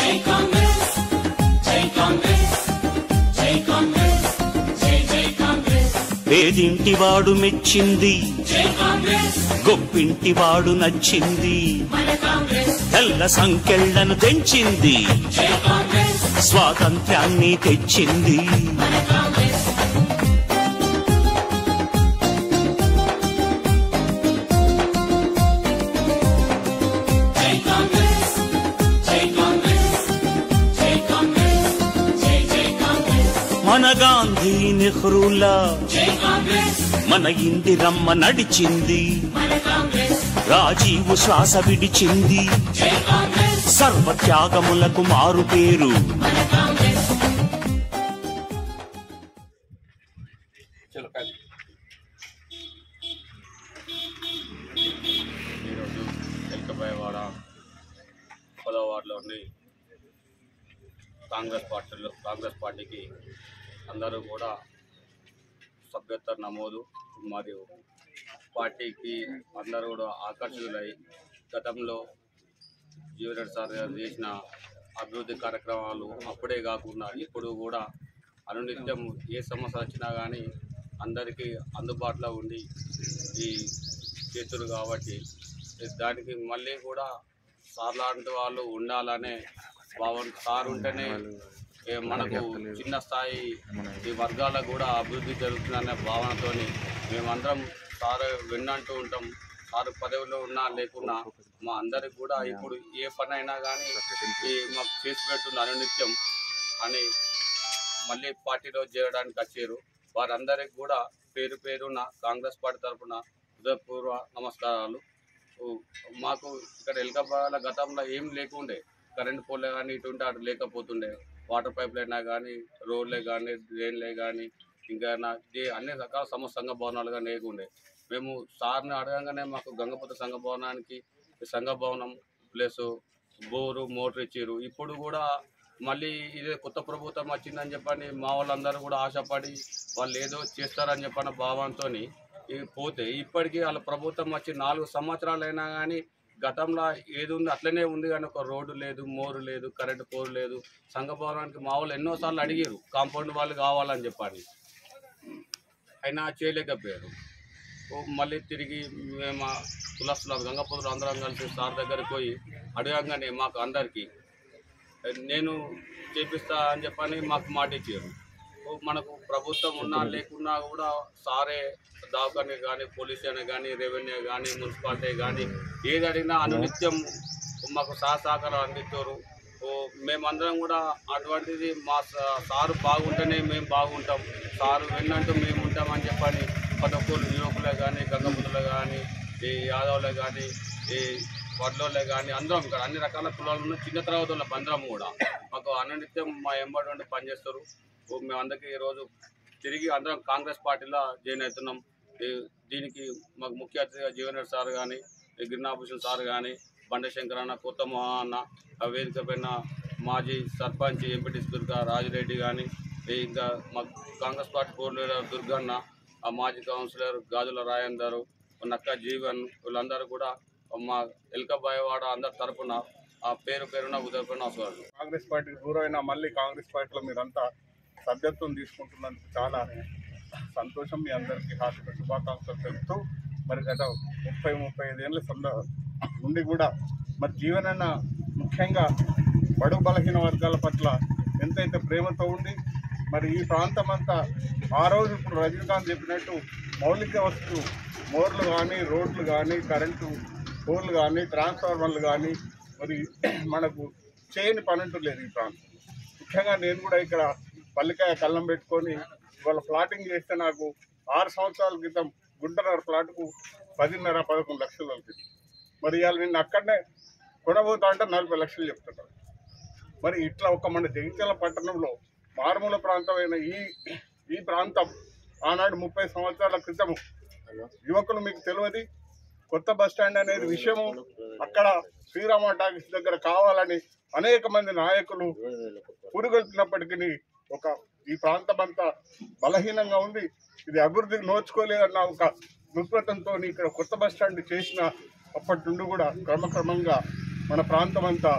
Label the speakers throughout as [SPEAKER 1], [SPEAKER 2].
[SPEAKER 1] జై కాంగ్రెస్ జై కాంగ్రెస్ జై కాంగ్రెస్ జై జై కాంగ్రెస్
[SPEAKER 2] పేదింటివాడు మెచ్చింది
[SPEAKER 1] జై కాంగ్రెస్
[SPEAKER 2] గొప్పింటివాడు నచ్చింది
[SPEAKER 1] మన కాంగ్రెస్
[SPEAKER 2] తెల్ల సంకెళ్లను తెంచింది
[SPEAKER 1] జై కాంగ్రెస్
[SPEAKER 2] స్వాతంత్ర్యాన్ని తెచ్చింది
[SPEAKER 1] మన కాంగ్రెస్ జై కాంగ్రెస్ జై కాంగ్రెస్ జై కాంగ్రెస్ జై జై కాంగ్రెస్
[SPEAKER 2] మన గాంధీ నెహ్రూలా
[SPEAKER 1] జై కాంగ్రెస్
[SPEAKER 2] మన ఇందిరమ్మ నడిచింది
[SPEAKER 1] మన కాంగ్రెస్
[SPEAKER 2] రాజీవు శ్వాస విడిచింది
[SPEAKER 1] జై కాంగ్రెస్
[SPEAKER 2] సర్వత్యాగములకు మారు పేరు
[SPEAKER 1] మన కాంగ్రెస్
[SPEAKER 3] ఈరోజు ఎల్కబాయవాడ పదవ వార్డులోని కాంగ్రెస్ పార్టీలో కాంగ్రెస్ పార్టీకి అందరూ కూడా సభ్యత్వ నమోదు మరియు పార్టీకి అందరూ కూడా ఆకర్షితులై గతంలో జీవరెడ్డి సార్ గారు చేసిన అభివృద్ధి కార్యక్రమాలు అప్పుడే కాకుండా ఇప్పుడు కూడా అనునిత్యం ఏ సమస్య వచ్చినా కానీ అందరికీ అందుబాటులో ఉండి ఈ చేతులు కాబట్టి దానికి మళ్ళీ కూడా సార్ లాంటి వాళ్ళు ఉండాలనే భావన సార్ ఉంటేనే ఏ మనకు చిన్న స్థాయి ఈ వర్గాలకు కూడా అభివృద్ధి జరుగుతుందనే భావనతోని మేమందరం సార్ విన్నంటూ ఉంటాం సార్ పదవిలో ఉన్నా లేకున్నా మా అందరికి కూడా ఇప్పుడు ఏ పని అయినా కానీ ఈ మాకు చేసి పెడుతుంది అనునిత్యం అని మళ్ళీ పార్టీలో చేరడానికి వచ్చారు వారందరికి కూడా పేరు పేరున కాంగ్రెస్ పార్టీ తరఫున హృదయపూర్వ నమస్కారాలు ఊ, మాకు ఇక్కడ ఎలకపాల గతంలో ఏం లేకుండే కరెంట్ పోలే కానీ ఇటువంటి అటు లేకపోతుండే వాటర్ పైప్ లైనా కానీ రోడ్లే కానీ డ్రైన్లే కానీ ఇంకా నా ఇది అన్ని రకాల సమస్య సంఘ భవనాలు కానీ లేకుండే మేము సార్ని అడగంగానే మాకు గంగపతి సంఘ భవనానికి సంఘ భవనం ప్లస్ బోరు మోటార్ ఇచ్చారు ఇప్పుడు కూడా మళ్ళీ ఇదే కొత్త ప్రభుత్వం వచ్చిందని చెప్పని మా వాళ్ళందరూ కూడా ఆశపడి వాళ్ళు ఏదో చేస్తారని చెప్పన్న భావంతో పోతే ఇప్పటికీ వాళ్ళ ప్రభుత్వం వచ్చి నాలుగు సంవత్సరాలు అయినా కానీ గతంలో ఏది ఉంది అట్లనే ఉంది కానీ ఒక రోడ్డు లేదు మోరు లేదు కరెంటు పోరు లేదు సంఘ భవనానికి మా వాళ్ళు ఎన్నోసార్లు అడిగారు కాంపౌండ్ వాళ్ళు కావాలని చెప్పని అయినా చేయలేకపోయారు ఓ మళ్ళీ తిరిగి మేము కులస్తులు గంగపతులు అందరం కలిసి సార్ దగ్గరికి పోయి అడగంగానే మాకు అందరికీ నేను చేపిస్తా అని చెప్పని మాకు మాట ఇచ్చారు ఓ మనకు ప్రభుత్వం ఉన్నా లేకున్నా కూడా సారే దవాఖానే కానీ పోలీస్ అయినా కానీ రెవెన్యూ కానీ మున్సిపాలిటీ కానీ ఏది అడిగినా అనునిత్యం మాకు సహ సహకారం అందిస్తారు ఓ మేమందరం కూడా అటువంటిది మా సా- సారు బాగుంటేనే మేము బాగుంటాం సారు విన్నంటూ మేము ఉంటామని చెప్పని ప్రతి ఒక్కరు యువకులే కానీ గంగపుతులే కానీ ఈ యాదవులే కానీ ఈ వడ్లోళ్ళే కానీ అందరం ఇక్కడ అన్ని రకాల కులాలు ఉన్న చిన్న తరగతి వాళ్ళ అందరం కూడా మాకు అనునిత్యం మా ఎంబడి ఉండి పనిచేస్తారు ఓ మేమందరికీ ఈరోజు తిరిగి అందరం కాంగ్రెస్ పార్టీలో జాయిన్ అవుతున్నాం ఈ- దీనికి మాకు ముఖ్య అతిథిగా జీవనరెడ్డి సార్ కానీ గిరినాభూషణ్ సార్ కానీ బండశంకర్ అన్న కొత్త మోహన్ అన్న ఆ వేదిక పైన మాజీ సర్పంచ్ ఎంపీటీ దుర్గా రాజిరెడ్డి కానీ ఇంకా మా Congress party core leader Durganna ఆ మాజీ కౌన్సిలర్ గాజుల రాయందరు నక్క జీవన్ వీళ్ళందరూ కూడా మా ఎల్కబాయవాడ అందరి తరపున ఆ పేరు పేరున ఉదయపడిన వస్తారు
[SPEAKER 4] కాంగ్రెస్ పార్టీకి దూరమైన మళ్ళీ కాంగ్రెస్ పార్టీలో మీరంతా సభ్యత్వం తీసుకుంటున్నందుకు చాలా సంతోషం మీ అందరికీ హార్దిక శుభాకాంక్షలు తెలుపుతూ మరి గత ముప్పై ముప్పై ఐదేళ్ళ సంద నుండి కూడా మరి జీవనన్న ముఖ్యంగా బడు బలహీన వర్గాల పట్ల ఎంతైతే ప్రేమతో ఉండి మరి ఈ ప్రాంతం అంతా ఆ రోజు ఇప్పుడు రజనీకాంత్ చెప్పినట్టు మౌలిక వస్తువు మోర్లు కానీ రోడ్లు కానీ కరెంటు పోర్లు కానీ ట్రాన్స్ఫార్మర్లు కానీ మరి మనకు చేయని పని అంటూ లేదు ఈ ప్రాంతం ముఖ్యంగా నేను కూడా ఇక్కడ పల్లికాయ కళ్ళం పెట్టుకొని ఇవాళ ప్లాటింగ్ చేస్తే నాకు ఆరు సంవత్సరాల క్రితం గుంటన్నర ప్లాట్కు పదిన్నర పదకొండు లక్షలు దొరికింది మరి ఇవాళ నేను అక్కడనే కొనబోతా అంటే నలభై లక్షలు చెప్తున్నారు మరి ఇట్లా ఒక మన జగిత్యాల పట్టణంలో మారుమూల ప్రాంతమైన ఈ ఈ ప్రాంతం ఆనాడు ముప్పై సంవత్సరాల క్రితం యువకులు మీకు తెలియదు కొత్త బస్ స్టాండ్ అనేది విషయము అక్కడ శ్రీరామ టాకీస్ దగ్గర కావాలని అనేక మంది నాయకులు పురుగొల్పినప్పటికీ ఒక ఈ ప్రాంతం అంతా బలహీనంగా ఉంది ఇది అభివృద్ధికి నోచుకోలేదన్న ఒక దృక్పథంతో ఇక్కడ కొత్త బస్ స్టాండ్ చేసిన అప్పటి నుండి కూడా క్రమక్రమంగా మన ప్రాంతం అంతా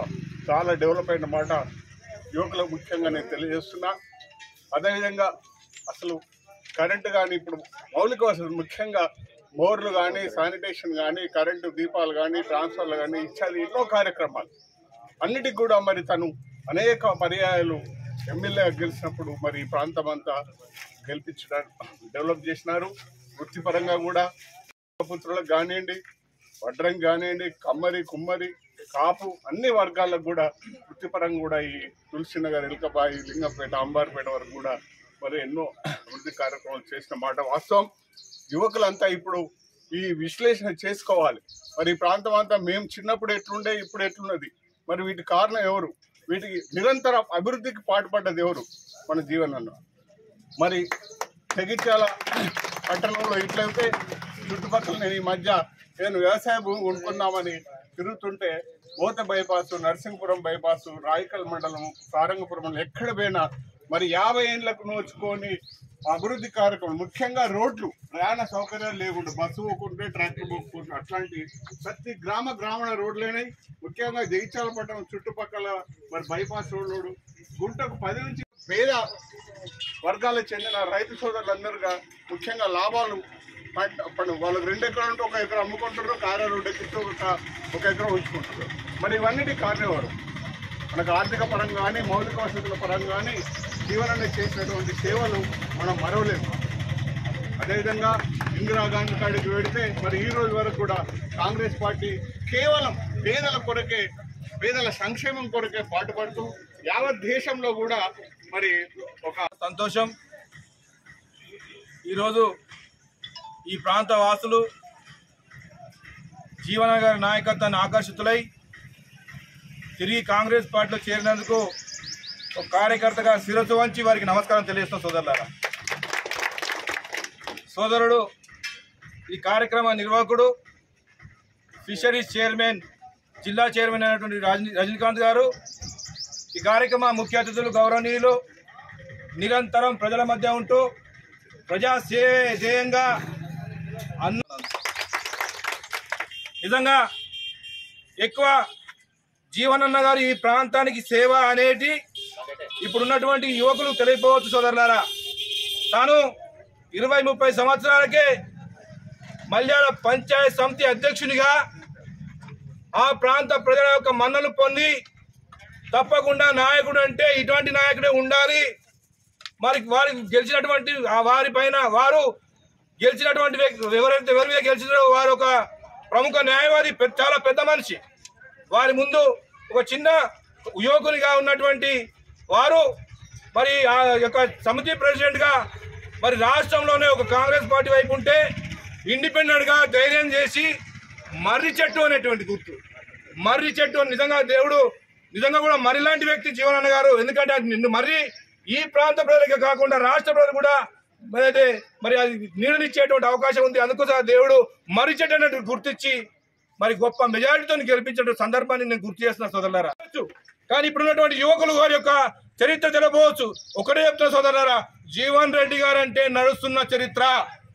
[SPEAKER 4] చాలా డెవలప్ అయిన మాట యువకులకు ముఖ్యంగా నేను తెలియజేస్తున్నా అదేవిధంగా అసలు కరెంటు కానీ ఇప్పుడు మౌలిక వసతులు ముఖ్యంగా బోర్లు కానీ శానిటేషన్ కానీ కరెంటు దీపాలు కానీ ట్రాన్స్ఫర్లు కానీ ఇత్యాది ఎన్నో కార్యక్రమాలు అన్నిటికి కూడా మరి తను అనేక పర్యాయాలు ఎమ్మెల్యే గెలిచినప్పుడు మరి ఈ ప్రాంతం అంతా గెలిపించడానికి డెవలప్ చేసినారు వృత్తిపరంగా కూడా పుత్రులకు కానివ్వండి వడ్రం కానివ్వండి కమ్మరి కుమ్మరి కాపు అన్ని వర్గాలకు కూడా వృత్తిపరంగా కూడా ఈ తులసినగర్ ఎల్కబాయి లింగంపేట అంబార్పేట వరకు కూడా మరి ఎన్నో అభివృద్ధి కార్యక్రమాలు చేసిన మాట వాస్తవం యువకులంతా ఇప్పుడు ఈ విశ్లేషణ చేసుకోవాలి మరి ఈ ప్రాంతం అంతా మేము చిన్నప్పుడు ఎట్లుండే ఇప్పుడు ఎట్లున్నది మరి వీటి కారణం ఎవరు వీటికి నిరంతర అభివృద్ధికి పాటుపడ్డది ఎవరు మన జీవనంలో మరి తెగిత్యాల పట్టణంలో ఇట్లయితే చుట్టుపక్కల నేను ఈ మధ్య నేను వ్యవసాయ భూమి కొనుక్కుందామని తిరుగుతుంటే మోత బైపాస్ నరసింహపురం బైపాస్ రాయకల్ మండలం సారంగపురం మండలం ఎక్కడ పోయినా మరి యాభై ఏళ్ళకు నోచుకొని అభివృద్ధి కార్యక్రమం ముఖ్యంగా రోడ్లు ప్రయాణ సౌకర్యాలు లేకుండా బస్సు పోకుంటే ట్రాక్టర్ పోకుంటే అట్లాంటి ప్రతి గ్రామ గ్రామీణ రోడ్లేనాయి ముఖ్యంగా జగిత్యాల పట్టణం చుట్టుపక్కల మరి బైపాస్ రోడ్లు గుంటకు పది నుంచి పేద వర్గాలకు చెందిన రైతు సోదరులందరుగా ముఖ్యంగా లాభాలు పంట పండు వాళ్ళకి రెండు ఎకరాలు ఉంటే ఒక ఎకరం అమ్ముకుంటారు కారా రెండు ఎక్కిస్తే ఒక ఒక ఎకరం ఉంచుకుంటారు మరి ఇవన్నీ కారణం ఎవరు మనకు ఆర్థిక పరంగా కానీ మౌలిక వసతుల పరంగా కానీ జీవనాన్ని చేసినటువంటి సేవలు మనం మరవలేము అదేవిధంగా ఇందిరాగాంధీ కాడికి వెడితే మరి ఈ రోజు వరకు కూడా కాంగ్రెస్ పార్టీ కేవలం పేదల కొరకే పేదల సంక్షేమం కొరకే పాటుపడుతూ యావత్ దేశంలో కూడా మరి ఒక
[SPEAKER 5] సంతోషం ఈరోజు ఈ ప్రాంత వాసులు జీవన గారి నాయకత్వాన్ని ఆకర్షితులై తిరిగి కాంగ్రెస్ పార్టీలో చేరినందుకు ఒక కార్యకర్తగా శిరస్సు వంచి వారికి నమస్కారం తెలియజేస్తాం సోదరులారా సోదరుడు ఈ కార్యక్రమ నిర్వాహకుడు ఫిషరీస్ చైర్మన్ జిల్లా చైర్మన్ అయినటువంటి రజనీ రజనీకాంత్ గారు ఈ కార్యక్రమ ముఖ్య అతిథులు గౌరవనీయులు నిరంతరం ప్రజల మధ్య ఉంటూ ప్రజా సేవే ధ్యేయంగా అన్న నిజంగా ఎక్కువ జీవనన్న గారు ఈ ప్రాంతానికి సేవ అనేది ఇప్పుడున్నటువంటి యువకులు తెలియపోవచ్చు సోదరులారా తాను ఇరవై ముప్పై సంవత్సరాలకే మల్యాల పంచాయత్ సమితి అధ్యక్షునిగా ఆ ప్రాంత ప్రజల యొక్క మన్నలు పొంది తప్పకుండా నాయకుడు అంటే ఇటువంటి నాయకుడే ఉండాలి మరి వారి గెలిచినటువంటి ఆ వారి పైన వారు గెలిచినటువంటి వ్యక్తి ఎవరైతే ఎవరి మీద గెలిచినారో వారు ఒక ప్రముఖ న్యాయవాది పెద్ద- చాలా పెద్ద మనిషి వారి ముందు ఒక చిన్న యువకునిగా ఉన్నటువంటి వారు మరి ఆ యొక్క సమితి ప్రెసిడెంట్గా మరి రాష్ట్రంలోనే ఒక కాంగ్రెస్ పార్టీ వైపు ఉంటే ఇండిపెండెంట్గా ధైర్యం చేసి మర్రి చెట్టు అనేటువంటి గుర్తు మర్రి చెట్టు అని నిజంగా దేవుడు నిజంగా కూడా మర్రి లాంటి వ్యక్తి జీవనన్న గారు ఎందుకంటే అది నిన్ను మర్రి ఈ ప్రాంత ప్రజలకే కాకుండా రాష్ట్ర ప్రజలు కూడా మరి అయితే మరి అది నీడనిచ్చేటువంటి అవకాశం ఉంది అందుకోసం ఆ దేవుడు మర్రి చెట్టు అన్నట్టు గుర్తించి మరి గొప్ప మెజారిటీతో గెలిపించిన సందర్భాన్ని నేను గుర్తు చేస్తున్నా సోదరులారా కానీ ఇప్పుడున్నటువంటి యువకులు వారి యొక్క చరిత్ర తెలపవచ్చు ఒకటే చెప్తున్న సోదరులారా జీవన్ రెడ్డి గారు అంటే నడుస్తున్న చరిత్ర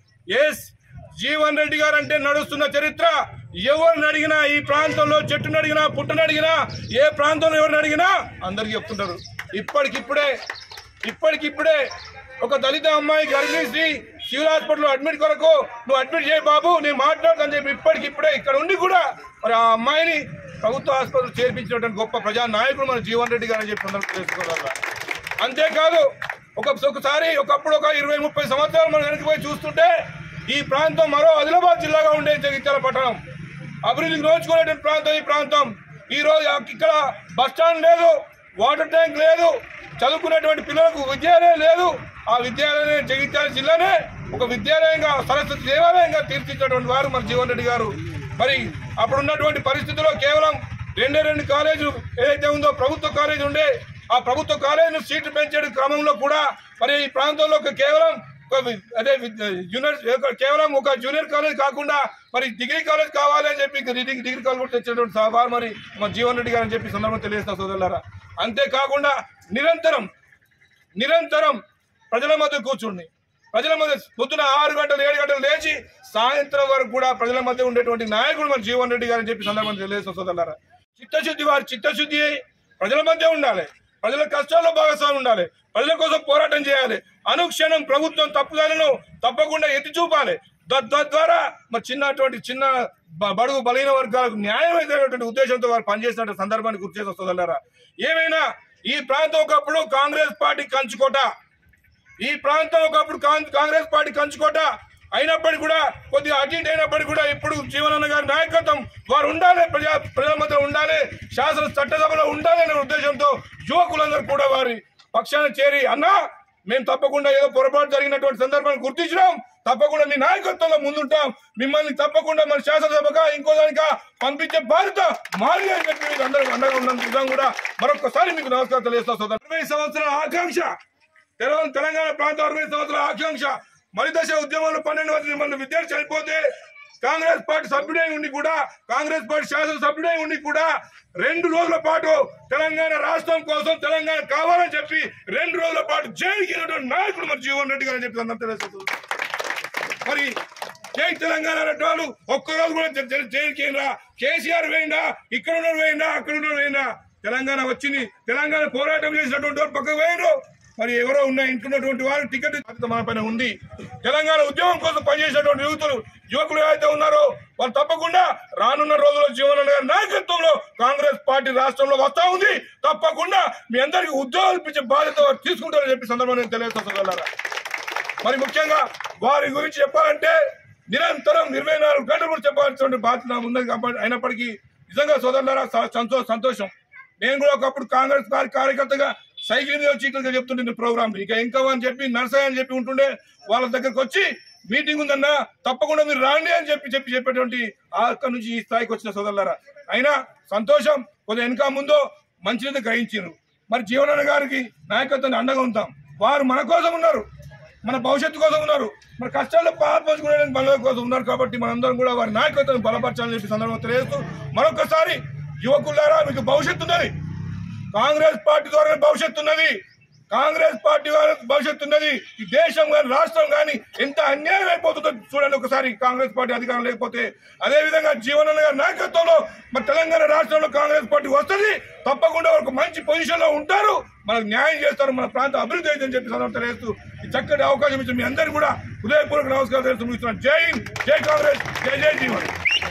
[SPEAKER 5] ఎస్ జీవన్ రెడ్డి గారు అంటే నడుస్తున్న చరిత్ర ఎవరిని అడిగినా ఈ ప్రాంతంలో చెట్టును అడిగినా పుట్టను అడిగినా ఏ ప్రాంతంలో ఎవరిని అడిగినా అందరికి చెప్తుంటారు ఇప్పటికిప్పుడే ఇప్పటికిప్పుడే ఒక దళిత అమ్మాయి గర్భిణీ స్త్రీ సివిల్ హాస్పిటల్లో అడ్మిట్ కొరకు నువ్వు అడ్మిట్ చేయి బాబు నేను మాట్లాడుతాను చెప్పి ఇప్పటికిప్పుడే ఇక్కడ ఉండి కూడా మరి ఆ అమ్మాయిని ప్రభుత్వ ఆసుపత్రి చేర్పించినటువంటి గొప్ప ప్రజా నాయకుడు మన జీవన్ రెడ్డి గారు అని చెప్పి అందరూ తెలుసుకోవాలి అంతేకాదు ఒక ఒకసారి ఒకప్పుడు ఒక ఇరవై ముప్పై సంవత్సరాలు మనం వెనక్కిపోయి చూస్తుంటే ఈ ప్రాంతం మరో ఆదిలాబాద్ జిల్లాగా ఉండే జగిత్యాల పట్టణం అభివృద్ధికి నోచుకునేటువంటి ప్రాంతం ఈ ప్రాంతం ఈ రోజు ఇక్కడ బస్ స్టాండ్ లేదు వాటర్ ట్యాంక్ లేదు చదువుకునేటువంటి పిల్లలకు విద్యాలయం లేదు ఆ విద్యాలయం జగిత్యాల జిల్లానే ఒక విద్యాలయంగా సరస్వతి దేవాలయంగా తీర్చిదిద్దినటువంటి వారు మన జీవన్ రెడ్డి గారు మరి అప్పుడు ఉన్నటువంటి పరిస్థితుల్లో కేవలం రెండే రెండు కాలేజీలు ఏదైతే ఉందో ప్రభుత్వ కాలేజీ ఉండే ఆ ప్రభుత్వ కాలేజీలు సీట్లు పెంచే క్రమంలో కూడా మరి ఈ ప్రాంతంలో ఒక కేవలం ఒక వి- అదే విద్- జూనియర్ ఒక- కేవలం ఒక జూనియర్ కాలేజ్ కాకుండా మరి డిగ్రీ కాలేజ్ కావాలి అని చెప్పి ఇంకా డిగ్రీ డిగ్రీ కాలేజ్ కూడా తెచ్చినటువంటి సభ మరి మన జీవన్ రెడ్డి గారు అని చెప్పి సందర్భం తెలియజేస్తా సోదరులారా అంతేకాకుండా నిరంతరం నిరంతరం ప్రజల మధ్య కూర్చుండి ప్రజల మధ్య పొద్దున ఆరు గంటలు ఏడు గంటలు లేచి సాయంత్రం వరకు కూడా ప్రజల మధ్య ఉండేటువంటి నాయకుడు మన జీవన్ రెడ్డి గారు అని చెప్పి సందర్భం తెలియజేస్తా సోదరులారా చిత్తశుద్ధి వారి చిత్తశుద్ధి ప్రజల మధ్య ఉండాలి ప్రజల కష్టాల్లో భాగస్వామి ఉండాలి ప్రజల కోసం పోరాటం చేయాలి అనుక్షణం ప్రభుత్వం తప్పుదాలను తప్పకుండా ఎత్తి చూపాలి ద- తద్వారా మరి చిన్నటువంటి చిన్న బ- బడుగు బలహీన వర్గాలకు న్యాయమైనటువంటి ఉద్దేశంతో వారు పనిచేసిన సందర్భాన్ని గుర్తు చేసి వస్తుందన్నారా ఏమైనా ఈ ప్రాంతం ఒకప్పుడు కాంగ్రెస్ పార్టీ కంచుకోట ఈ ప్రాంతం ఒకప్పుడు కాం- కాంగ్రెస్ పార్టీ కంచుకోట అయినప్పటికీ కూడా కొద్దిగా అటు ఇటు అయినప్పటికీ కూడా ఇప్పుడు జీవనన్న గారి నాయకత్వం వారు ఉండాలి ప్రజా ప్రజల మధ్య ఉండాలి శాసన చట్టసభలో ఉండాలి అనే ఉద్దేశంతో యువకులందరూ కూడా వారి పక్షాన చేరి అన్నా మేము తప్పకుండా ఏదో పొరపాటు జరిగినటువంటి సందర్భాన్ని గుర్తించినాం తప్పకుండా మీ నాయకత్వంలో ముందుంటాం మిమ్మల్ని తప్పకుండా మన శాసనసభగా ఇంకో దానికా పంపించే బాధ్యత మాది అని చెప్పి మీకు అందరూ అండగా ఉన్నందుకు విధంగా కూడా మరొకసారి మీకు నమస్కారం తెలియజేస్తా సోదరు ఇరవై సంవత్సరాల ఆకాంక్ష తెలంగాణ తెలంగాణ ప్రాంతం అరవై సంవత్సరాల ఆకాంక్ష మరి దశ ఉద్యమంలో పన్నెండు మంది మన విద్యార్థి చనిపోతే కాంగ్రెస్ పార్టీ సభ్యుడై ఉండి కూడా కాంగ్రెస్ పార్టీ శాసన సభ్యుడై ఉండి కూడా రెండు రోజుల పాటు తెలంగాణ రాష్ట్రం కోసం తెలంగాణ కావాలని చెప్పి రెండు రోజుల పాటు జైలుకి వెళ్ళినటువంటి నాయకుడు మరి జీవన్ రెడ్డి గారు అని చెప్పి అందరం తెలుస్తుంది మరి జై తెలంగాణ అనే వాళ్ళు ఒక్కరోజు కూడా జై- జై- జైలుకి వెళ్ళినా కేసీఆర్ వేయండా ఇక్కడ ఉన్న వేయండా అక్కడ ఉన్న వేయండా తెలంగాణ వచ్చింది తెలంగాణ పోరాటం చేసినటువంటి వారు పక్కకు వేయరు మరి ఎవరో ఉన్న ఇంటున్నటువంటి వారు టికెట్ బాధ్యత మన పైన ఉంది తెలంగాణ ఉద్యమం కోసం పనిచేసినటువంటి యువతులు యువకులు ఏవైతే ఉన్నారో వాళ్ళు తప్పకుండా రానున్న రోజుల్లో జీవన గారి నాయకత్వంలో కాంగ్రెస్ పార్టీ రాష్ట్రంలో వస్తా ఉంది తప్పకుండా మీ అందరికీ ఉద్యోగాలు ఇప్పించే బాధ్యత వారు తీసుకుంటారని చెప్పి సందర్భంగా తెలియజేస్తున్నారు మరి ముఖ్యంగా వారి గురించి చెప్పాలంటే నిరంతరం ఇరవై నాలుగు గంటలు కూడా చెప్పాల్సిన బాధ్యత నాకు ఉన్నది కాబట్టి అయినప్పటికీ నిజంగా సోదరులారా స- సంతో సంతోషం నేను కూడా ఒకప్పుడు కాంగ్రెస్ పార్టీ కార్యకర్తగా సైకిల్ మీద వచ్చి ఇట్లా చెప్తుండే ప్రోగ్రామ్ ఇక ఇంకా అని చెప్పి నర్సయ్య అని చెప్పి ఉంటుండే వాళ్ళ దగ్గరకు వచ్చి మీటింగ్ ఉందన్నా తప్పకుండా మీరు రాండి అని చెప్పి చెప్పి చెప్పేటువంటి ఆ అక్కడి నుంచి ఈ స్థాయికి వచ్చిన సోదరులారా అయినా సంతోషం కొద్దిగా వెనక ముందో మంచిది గ్రహించారు మరి జీవనాన్న గారికి నాయకత్వాన్ని అండగా ఉంటాం వారు మన కోసం ఉన్నారు మన భవిష్యత్తు కోసం ఉన్నారు మన కష్టాల్లో పాల్పంచుకోవడానికి బల కోసం ఉన్నారు కాబట్టి మనందరం కూడా వారి నాయకత్వం బలపరచాలని చెప్పి సందర్భంగా తెలియజేస్తూ మరొకసారి యువకులారా మీకు భవిష్యత్తు ఉన్నది కాంగ్రెస్ పార్టీ ద్వారా భవిష్యత్తు ఉన్నది కాంగ్రెస్ పార్టీ వారి భవిష్యత్తు ఉన్నది ఈ దేశం కానీ రాష్ట్రం కానీ ఎంత అన్యాయం అయిపోతుందో చూడండి ఒకసారి కాంగ్రెస్ పార్టీ అధికారం లేకపోతే అదే విధంగా జీవనన్న గారి నాయకత్వంలో మరి తెలంగాణ రాష్ట్రంలో కాంగ్రెస్ పార్టీ వస్తుంది తప్పకుండా ఒక మంచి పొజిషన్ లో ఉంటారు మనకు న్యాయం చేస్తారు మన ప్రాంత అభివృద్ధి అయిందని చెప్పి సందర్భం తెలియజేస్తూ ఈ చక్కటి అవకాశం ఇచ్చి మీ అందరికీ కూడా హృదయపూర్వక నమస్కారం తెలుస్తూ ముగిస్తున్నాను. జై హింద్ జై కాంగ్రెస్ జై జై జీవన్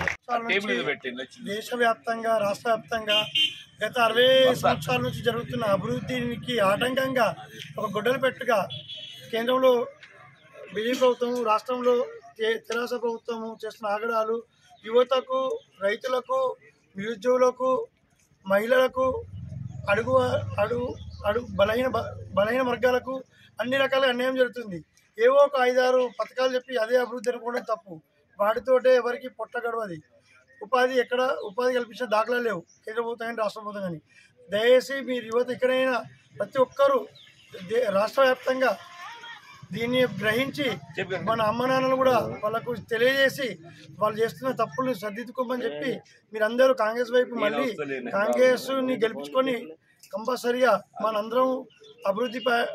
[SPEAKER 6] దేశవ్యాప్తంగా రాష్ట్ర వ్యాప్తంగా గత అరవై సంవత్సరాల నుంచి జరుగుతున్న అభివృద్ధికి ఆటంకంగా ఒక గొడ్డలు పెట్టుగా కేంద్రంలో బీజేపీ ప్రభుత్వం రాష్ట్రంలో తె- తెరాస ప్రభుత్వము చేస్తున్న ఆగడాలు యువతకు రైతులకు నిరుద్యోగులకు మహిళలకు అడుగు అడుగు అడుగు బలహీన బ- బలహీన వర్గాలకు అన్ని రకాల అన్యాయం జరుగుతుంది ఏవో ఒక ఐదారు పథకాలు చెప్పి అదే అభివృద్ధి అనుకోవడం తప్పు వాటితోటే ఎవరికి పొట్ట గడవది ఉపాధి ఎక్కడ ఉపాధి కల్పించిన దాఖలా లేవు కేంద్ర ప్రభుత్వం కానీ రాష్ట్ర ప్రభుత్వం కానీ దయచేసి మీరు యువత ఎక్కడైనా ప్రతి ఒక్కరూ దే- రాష్ట్ర వ్యాప్తంగా దీన్ని గ్రహించి మన అమ్మ నాన్నలు కూడా వాళ్ళకు తెలియజేసి వాళ్ళు చేస్తున్న తప్పుల్ని సర్దిద్దుకోమని చెప్పి మీరందరూ కాంగ్రెస్ వైపు మళ్ళీ కాంగ్రెస్ ని గెలిపించుకొని కంపల్సరిగా మనందరం అభివృద్ధి ప-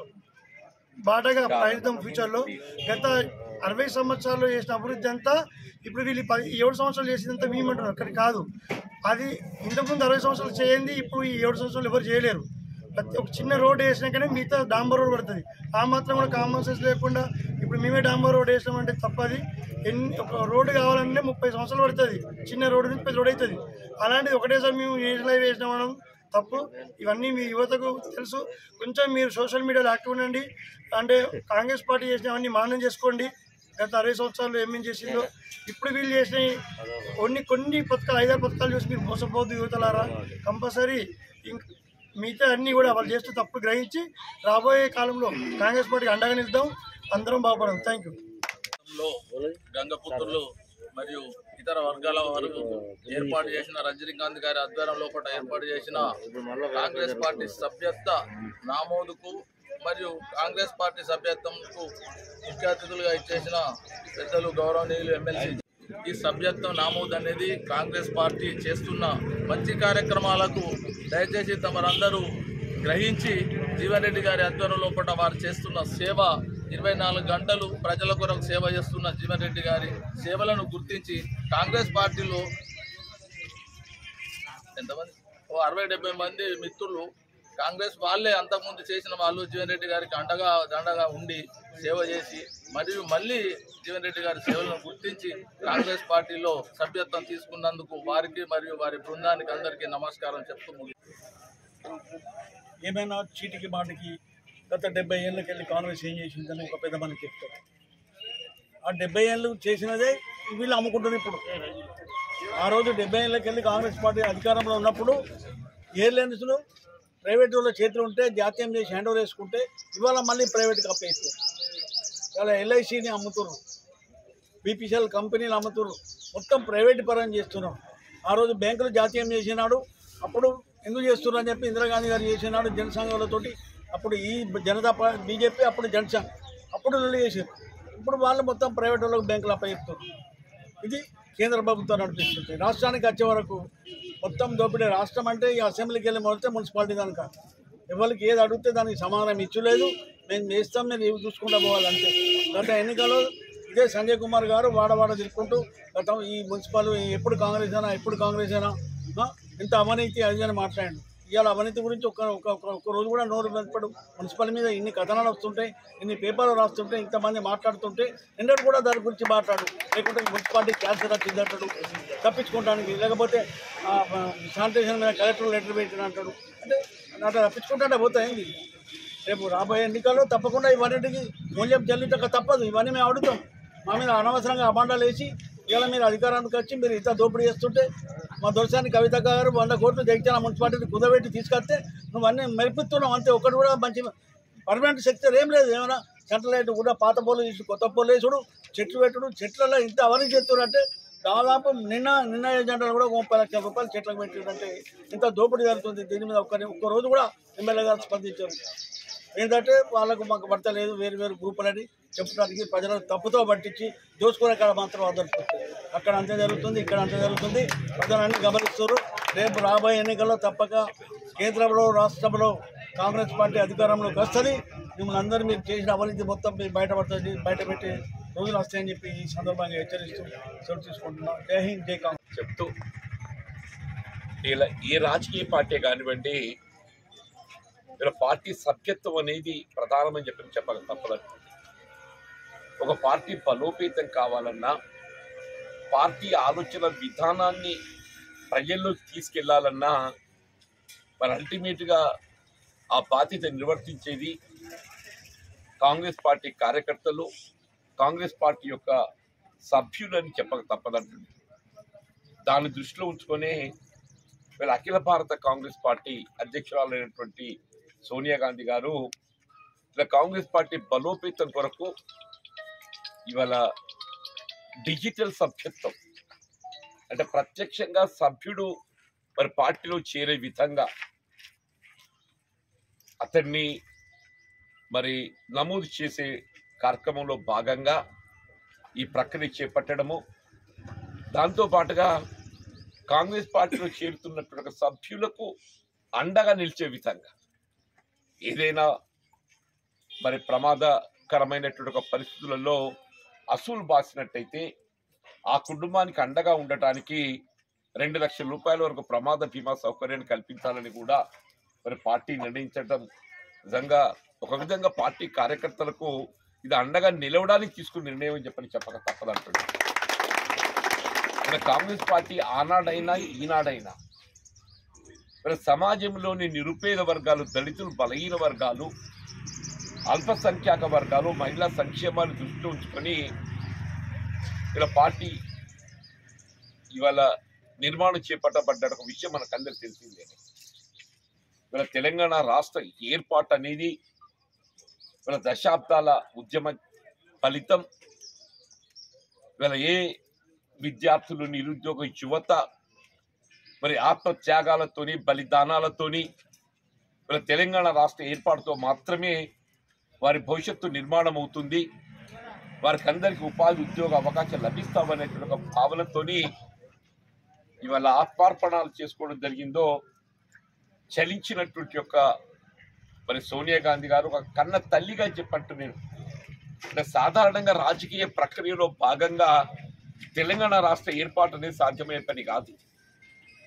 [SPEAKER 6] బాటగా ప్రయత్నం ఫ్యూచర్లో గత అరవై సంవత్సరాల్లో చేసిన అభివృద్ధి అంతా ఇప్పుడు వీళ్ళు పది ఏడు సంవత్సరాలు చేసినంత మేమంటున్నారు అక్కడ కాదు అది ఇంతకుముందు అరవై సంవత్సరాలు చేయండి ఇప్పుడు ఈ ఏడు సంవత్సరాలు ఎవరు చేయలేరు ప్రతి ఒక చిన్న రోడ్ వేసినాకనే మిగతా డాంబర్ రోడ్ పడుతుంది ఆ మాత్రం కూడా కామన్ సెన్స్ లేకుండా ఇప్పుడు మేమే డాంబర్ రోడ్ వేసినామంటే తప్పది ఎన్ని ఒక రోడ్డు కావాలంటే ముప్పై సంవత్సరాలు పడుతుంది చిన్న రోడ్డు నుంచి పెద్ద రోడ్ అవుతుంది అలాంటిది ఒకటేసారి మేము నేషనల్ వేసినామనం తప్పు ఇవన్నీ మీ యువతకు తెలుసు కొంచెం మీరు సోషల్ మీడియాలో యాక్టివ్ ఉండండి అంటే కాంగ్రెస్ పార్టీ చేసినవన్నీ మానం చేసుకోండి గత అరవై సంవత్సరాలు ఏమేం చేసిందో ఇప్పుడు వీళ్ళు చేసిన కొన్ని కొన్ని పథకాలు ఐదారు పథకాలు చూసి మీరు మోసపోవద్దు యువతలారా కంపల్సరీ ఇంక మిగతా అన్నీ కూడా వాళ్ళు చేస్తూ తప్పు గ్రహించి రాబోయే కాలంలో కాంగ్రెస్ పార్టీకి అండగా నిలుద్దాం అందరం బాగుపడదాం థ్యాంక్ యూ
[SPEAKER 7] లో గంగపుత్రులు మరియు ఇతర వర్గాల వారు ఏర్పాటు చేసిన రజనీకాంత్ గారి ఆధ్వర్యంలో కూడా ఏర్పాటు చేసిన కాంగ్రెస్ పార్టీ సభ్యత్వ నామోదుకు మరియు కాంగ్రెస్ పార్టీ సభ్యత్వంకు ముఖ్య అతిథులుగా ఇచ్చేసిన పెద్దలు గౌరవనీయులు ఎమ్మెల్సీ ఈ సభ్యత్వం నామోదు అనేది కాంగ్రెస్ పార్టీ చేస్తున్న మంచి కార్యక్రమాలకు దయచేసి తమరందరూ గ్రహించి జీవన్ రెడ్డి గారి ఆధ్వర్యంలో పూట వారు చేస్తున్న సేవ ఇరవై నాలుగు గంటలు ప్రజల కొరకు సేవ చేస్తున్న జీవన్ రెడ్డి గారి సేవలను గుర్తించి కాంగ్రెస్ పార్టీలో ఎంతమంది ఓ అరవై డెబ్బై మంది మిత్రులు కాంగ్రెస్ వాళ్ళే అంతకుముందు చేసిన వాళ్ళు జీవన్ రెడ్డి గారికి అండగా దండగా ఉండి సేవ చేసి మరియు మళ్ళీ జీవన్ రెడ్డి గారి సేవలను గుర్తించి కాంగ్రెస్ పార్టీలో సభ్యత్వం తీసుకున్నందుకు వారికి మరియు వారి బృందానికి అందరికీ నమస్కారం చెప్తూ ముగి
[SPEAKER 6] ఏమైనా చీటికి మాటికి గత డెబ్బై ఏళ్ళకి వెళ్ళి కాంగ్రెస్ ఏం చేసిందని ఒక పెద్ద మనకి చెప్తారు ఆ డెబ్బై ఏళ్ళు చేసినదే వీళ్ళు అమ్ముకుంటారు ఇప్పుడు ఆ రోజు డెబ్బై ఏళ్ళకి వెళ్ళి కాంగ్రెస్ పార్టీ అధికారంలో ఉన్నప్పుడు ఎయిర్లైన్స్లు ప్రైవేట్ వాళ్ళ చేతులు ఉంటే జాతీయం చేసి హ్యాండ్ ఓవర్ వేసుకుంటే ఇవాళ మళ్ళీ ప్రైవేట్కి అప్పేస్తారు ఇలా ఎల్ఐసిని అమ్ముతున్నారు బీపీసీఎల్ కంపెనీలు అమ్ముతున్నారు మొత్తం ప్రైవేట్ పరం చేస్తున్నాం ఆ రోజు బ్యాంకులు జాతీయం చేసినాడు అప్పుడు ఎందుకు చేస్తున్నారు అని చెప్పి ఇందిరాగాంధీ గారు చేసినాడు జనసంఘాలతోటి అప్పుడు ఈ జనతా పార్టీ బీజేపీ అప్పుడు జనసంఘ్ అప్పుడు లొల్లి చేశారు ఇప్పుడు వాళ్ళు మొత్తం ప్రైవేట్ వాళ్ళకి బ్యాంకులు అప్పచెప్తారు ఇది కేంద్ర ప్రభుత్వం నడిపిస్తుంది రాష్ట్రానికి వచ్చే వరకు మొత్తం దోపిడీ రాష్ట్రం అంటే ఈ అసెంబ్లీకి వెళ్ళి మొదట మున్సిపాలిటీ కనుక ఎవరికి ఏది అడిగితే దానికి సమాధానం ఇచ్చలేదు మేము చేస్తాం మీరు ఇవి చూసుకుంటూ పోవాలంటే గత ఎన్నికల్లో ఇదే సంజయ్ కుమార్ గారు వాడవాడ తిరుక్కుంటూ గతం ఈ మున్సిపల్ ఎప్పుడు కాంగ్రెస్ అయినా ఎప్పుడు కాంగ్రెస్ అయినా ఆ, ఇంత అవినీతి అది అని మాట్లాడండి ఇవాళ అవినీతి గురించి ఒక ఒక ఒక- ఒక రోజు కూడా నోరు వెనపడు మున్సిపల్ మీద ఇన్ని కథనాలు వస్తుంటాయి ఇన్ని పేపర్లు రాస్తుంటే ఇంతమంది మాట్లాడుతుంటే నిన్నటి కూడా దాని గురించి మాట్లాడు లేకుంటే మున్సిపాలిటీ క్యాన్సర్ వచ్చిందంటాడు తప్పించుకోవడానికి లేకపోతే ఆ, ఆ, శానిటేషన్ మీద కలెక్టర్ లెటర్ పెట్టిన అంటాడు అంటే అట్లా తప్పించుకుంటే పోతాయి రేపు రాబోయే ఎన్నికల్లో తప్పకుండా ఇవన్నిటికి మూల్యం చెల్లించక తప్పదు ఇవన్నీ మేము అడుగుతాం మా మీద అనవసరంగా అబాండాలు వేసి ఇవాళ మీరు అధికారానికి వచ్చి మీరు ఇంత దోపిడీ చేస్తుంటే మా దొరసాని కవిత గారు వంద కోట్లు జగిత్యాల మున్సిపాలిటీని కుదబెట్టి తీసుకొస్తే నువ్వు అన్నీ మెరిపిస్తున్నావు అంతే ఒకటి కూడా మంచి పర్మనెంట్ సెక్టర్ ఏం లేదు ఏమైనా సెంట్రలైట్ కూడా పాత పోలు తీసుడు కొత్త పోలు వేసుడు చెట్లు పెట్టుడు చెట్లలో ఇంత అవన్నీ చేస్తున్నారు అంటే దాదాపు నిన్న నిన్న ఏజెండాలు కూడా ఒక ముప్పై లక్షల రూపాయలు చెట్లకు పెట్టారంటే ఇంత దోపిడీ జరుగుతుంది దీని మీద ఒక్క ఒక్క రోజు కూడా ఎమ్మెల్యే గారు స్పందించారు ఏంటంటే వాళ్ళకు మాకు భర్త లేదు వేరు వేరు గ్రూపులని చెప్పడానికి ప్రజలకు తప్పుతో పట్టించి దోసుకునే కాడ మాత్రం ఆదరిస్తుంది అక్కడ అంతే జరుగుతుంది ఇక్కడ అంతే జరుగుతుంది ప్రజలన్నీ గమనిస్తారు రేపు రాబోయే ఎన్నికల్లో తప్పక కేంద్రంలో రాష్ట్రంలో కాంగ్రెస్ పార్టీ అధికారంలోకి వస్తుంది మిమ్మల్ని అందరూ మీరు చేసిన అవినీతి మొత్తం మీరు బయటపడుతుంది బయట పెట్టి రోజులు వస్తాయని చెప్పి ఈ సందర్భంగా హెచ్చరిస్తూ సెలవు తీసుకుంటున్నాం జై హింద్ జై కాంగ్రెస్
[SPEAKER 8] చెప్తూ ఇలా ఏ రాజకీయ పార్టీ కానివ్వండి ఇలా పార్టీ సభ్యత్వం అనేది ప్రధానమని చెప్పి చెప్పక తప్పదు ఒక పార్టీ బలోపేతం కావాలన్నా పార్టీ ఆలోచన విధానాన్ని ప్రజల్లోకి తీసుకెళ్లాలన్నా మరి అల్టిమేట్గా ఆ బాధ్యత నిర్వర్తించేది కాంగ్రెస్ పార్టీ కార్యకర్తలు కాంగ్రెస్ పార్టీ యొక్క సభ్యులని చెప్పక తప్పదంటుంది దాన్ని దృష్టిలో ఉంచుకొని వీళ్ళ అఖిల భారత కాంగ్రెస్ పార్టీ అధ్యక్షురాలైనటువంటి సోనియా గాంధీ గారు ఇలా కాంగ్రెస్ పార్టీ బలోపేతం కొరకు ఇవాళ డిజిటల్ సభ్యత్వం అంటే ప్రత్యక్షంగా సభ్యుడు మరి పార్టీలో చేరే విధంగా అతన్ని మరి నమోదు చేసే కార్యక్రమంలో భాగంగా ఈ ప్రక్రియ చేపట్టడము దాంతో పాటుగా కాంగ్రెస్ పార్టీలో చేరుతున్నటువంటి సభ్యులకు అండగా నిలిచే విధంగా ఏదైనా మరి ప్రమాదకరమైనటువంటి ఒక పరిస్థితులలో అసూలు బాసినట్టయితే ఆ కుటుంబానికి అండగా ఉండటానికి రెండు లక్షల రూపాయల వరకు ప్రమాద బీమా సౌకర్యాన్ని కల్పించాలని కూడా మరి పార్టీ నిర్ణయించడం నిజంగా ఒక విధంగా పార్టీ కార్యకర్తలకు ఇది అండగా నిలవడానికి తీసుకున్న నిర్ణయం అని చెప్పని చెప్పక తప్పదంటున్నాను మన కాంగ్రెస్ పార్టీ ఆనాడైనా ఈనాడైనా మన సమాజంలోని నిరుపేద వర్గాలు దళితులు బలహీన వర్గాలు అల్పసంఖ్యాక వర్గాలు మహిళా సంక్షేమాన్ని దృష్టిలో ఉంచుకొని ఇలా పార్టీ ఇవాళ నిర్మాణం చేపట్టబడ్డ ఒక విషయం మనకు అందరికి తెలిసిందే ఇవాళ తెలంగాణ రాష్ట్ర ఏర్పాటు అనేది ఇవాళ దశాబ్దాల ఉద్యమ ఫలితం ఇవాళ ఏ విద్యార్థులు నిరుద్యోగ యువత మరి ఆత్మ త్యాగాలతోని బలిదానాలతోని మరి తెలంగాణ రాష్ట్ర ఏర్పాటుతో మాత్రమే వారి భవిష్యత్తు నిర్మాణం అవుతుంది వారికి అందరికీ ఉపాధి ఉద్యోగ అవకాశం లభిస్తామనేటువంటి ఒక భావనతోని ఇవాళ ఆత్మార్పణాలు చేసుకోవడం జరిగిందో చలించినటువంటి యొక్క మరి సోనియా గాంధీ గారు ఒక కన్న తల్లిగా చెప్పట్టు నేను అంటే సాధారణంగా రాజకీయ ప్రక్రియలో భాగంగా తెలంగాణ రాష్ట్ర ఏర్పాటు అనేది సాధ్యమయ్యే పని కాదు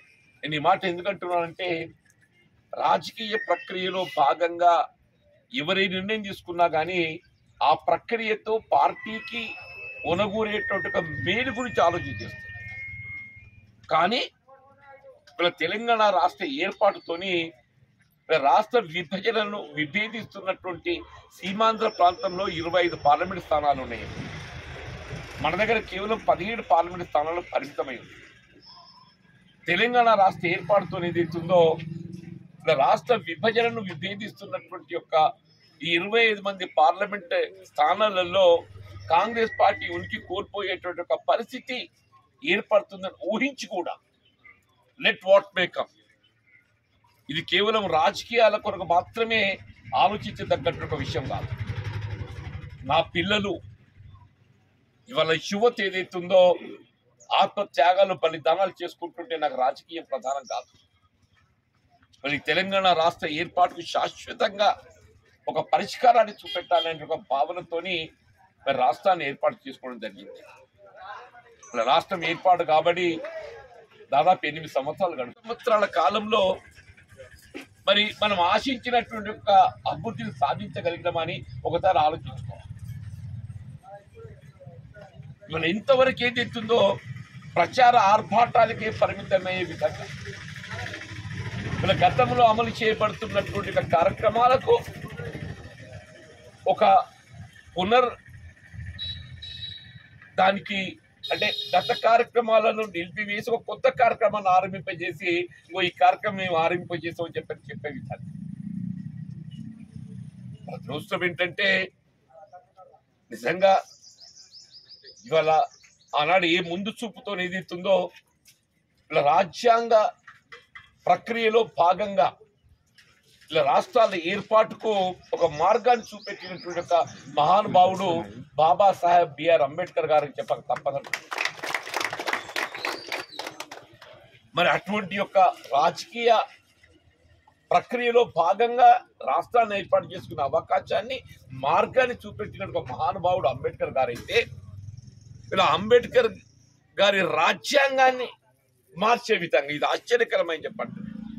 [SPEAKER 8] నేను ఈ మాట ఎందుకంటున్నానంటే రాజకీయ ప్రక్రియలో భాగంగా ఎవరి నిర్ణయం తీసుకున్నా కానీ ఆ ప్రక్రియతో పార్టీకి ఒనగూరేటువంటి ఒక మేలు గురించి ఆలోచించేస్తారు కానీ ఇలా తెలంగాణ రాష్ట్ర ఏర్పాటుతోని ఇలా రాష్ట్ర విభజనను విభేదిస్తున్నటువంటి సీమాంధ్ర ప్రాంతంలో ఇరవై ఐదు పార్లమెంట్ స్థానాలు ఉన్నాయి మన దగ్గర కేవలం పదిహేడు పార్లమెంట్ స్థానాలు పరిమితమైంది తెలంగాణ రాష్ట్ర ఏర్పాటుతో ఏదైతుందో ఇలా రాష్ట్ర విభజనను విభేదిస్తున్నటువంటి యొక్క ఈ ఇరవై ఐదు మంది పార్లమెంట్ స్థానాలలో కాంగ్రెస్ పార్టీ ఉనికి కోల్పోయేటువంటి ఒక పరిస్థితి ఏర్పడుతుందని ఊహించి కూడా లెట్ వాట్ మేకప్ ఇది కేవలం రాజకీయాల కొరకు మాత్రమే ఆలోచించదగ్గట్టు ఒక విషయం కాదు నా పిల్లలు ఇవాళ యువత ఏదైతుందో ఆత్మత్యాగాలు బలిదానాలు చేసుకుంటుంటే నాకు రాజకీయం ప్రధానం కాదు మరి తెలంగాణ రాష్ట్ర ఏర్పాటుకు శాశ్వతంగా ఒక పరిష్కారాన్ని చూపెట్టాలనే ఒక భావనతోని మరి రాష్ట్రాన్ని ఏర్పాటు చేసుకోవడం జరిగింది మరి రాష్ట్రం ఏర్పాటు కాబట్టి దాదాపు ఎనిమిది సంవత్సరాలు గడుపు సంవత్సరాల కాలంలో మరి మనం ఆశించినటువంటి ఒక అభివృద్ధిని సాధించగలిగినామని ఒకసారి ఆలోచించుకోవాలి మనం ఇంతవరకు ఏది ఎత్తుందో ప్రచార ఆర్భాటాలకే పరిమితమయ్యే విధంగా మన గతంలో అమలు చేయబడుతున్నటువంటి ఒక కార్యక్రమాలకు ఒక పునర్ దానికి అంటే గత కార్యక్రమాలను నిలిపివేసి ఒక కొత్త కార్యక్రమాన్ని ఆరంభింపజేసి ఇంకో ఈ కార్యక్రమం మేము ఆరంభింపజేసామని చెప్పని చెప్పే విధానం అదృష్టం ఏంటంటే నిజంగా ఇవాళ ఆనాడు ఏ ముందు చూపుతో ఏదైతుందో ఇలా రాజ్యాంగ ప్రక్రియలో భాగంగా ఇలా రాష్ట్రాల ఏర్పాటుకు ఒక మార్గాన్ని చూపెట్టినటువంటి ఒక మహానుభావుడు బాబాసాహెబ్ బిఆర్ అంబేద్కర్ గారికి చెప్పక తప్పదు మరి అటువంటి యొక్క రాజకీయ ప్రక్రియలో భాగంగా రాష్ట్రాన్ని ఏర్పాటు చేసుకునే అవకాశాన్ని మార్గాన్ని చూపెట్టిన ఒక మహానుభావుడు అంబేద్కర్ గారైతే ఇలా అంబేద్కర్ గారి రాజ్యాంగాన్ని మార్చే విధంగా ఇది ఆశ్చర్యకరమైన చెప్పండి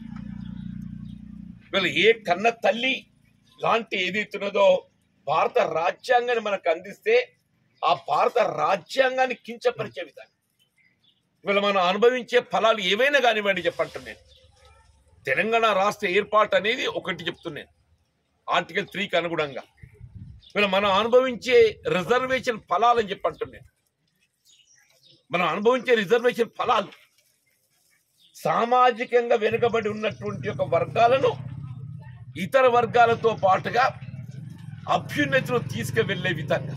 [SPEAKER 8] వీళ్ళు ఏ కన్న తల్లి లాంటి ఏదైతున్నదో భారత రాజ్యాంగాన్ని మనకు అందిస్తే ఆ భారత రాజ్యాంగాన్ని కించపరిచే విధంగా వీళ్ళు మనం అనుభవించే ఫలాలు ఏవైనా కానివ్వండి చెప్పంటున్నాను తెలంగాణ రాష్ట్ర ఏర్పాటు అనేది ఒకటి చెప్తున్నాను ఆర్టికల్ త్రీకి అనుగుణంగా వీళ్ళు మనం అనుభవించే రిజర్వేషన్ ఫలాలని చెప్పంటున్నాను మనం అనుభవించే రిజర్వేషన్ ఫలాలు సామాజికంగా వెనుకబడి ఉన్నటువంటి ఒక వర్గాలను ఇతర వర్గాలతో పాటుగా అభ్యున్నతిలో తీసుకువెళ్ళే విధంగా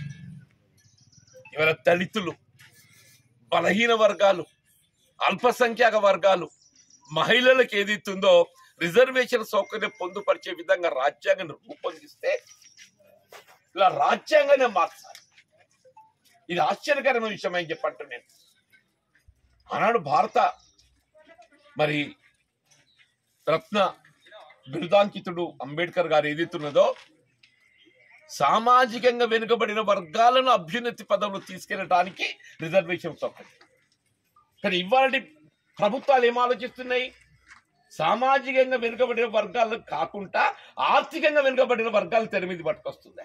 [SPEAKER 8] ఇవాళ దళితులు బలహీన వర్గాలు అల్పసంఖ్యాక వర్గాలు మహిళలకు ఏదైతుందో రిజర్వేషన్ సౌకర్యం పొందుపరిచే విధంగా రాజ్యాంగాన్ని రూపొందిస్తే ఇలా రాజ్యాంగాన్ని మార్చాలి ఇది ఆశ్చర్యకరమైన విషయం అని చెప్పంటు నేను ఆనాడు భారత మరి రత్న బిరుదాంకితుడు అంబేద్కర్ గారు ఏదైతున్నదో సామాజికంగా వెనుకబడిన వర్గాలను అభ్యున్నతి పదంలో తీసుకెళ్ళటానికి రిజర్వేషన్ సౌకర్యం కానీ ఇవాళ ప్రభుత్వాలు ఏం ఆలోచిస్తున్నాయి సామాజికంగా వెనుకబడిన వర్గాలు కాకుండా ఆర్థికంగా వెనుకబడిన వర్గాలు తెర మీద పట్టుకొస్తుందా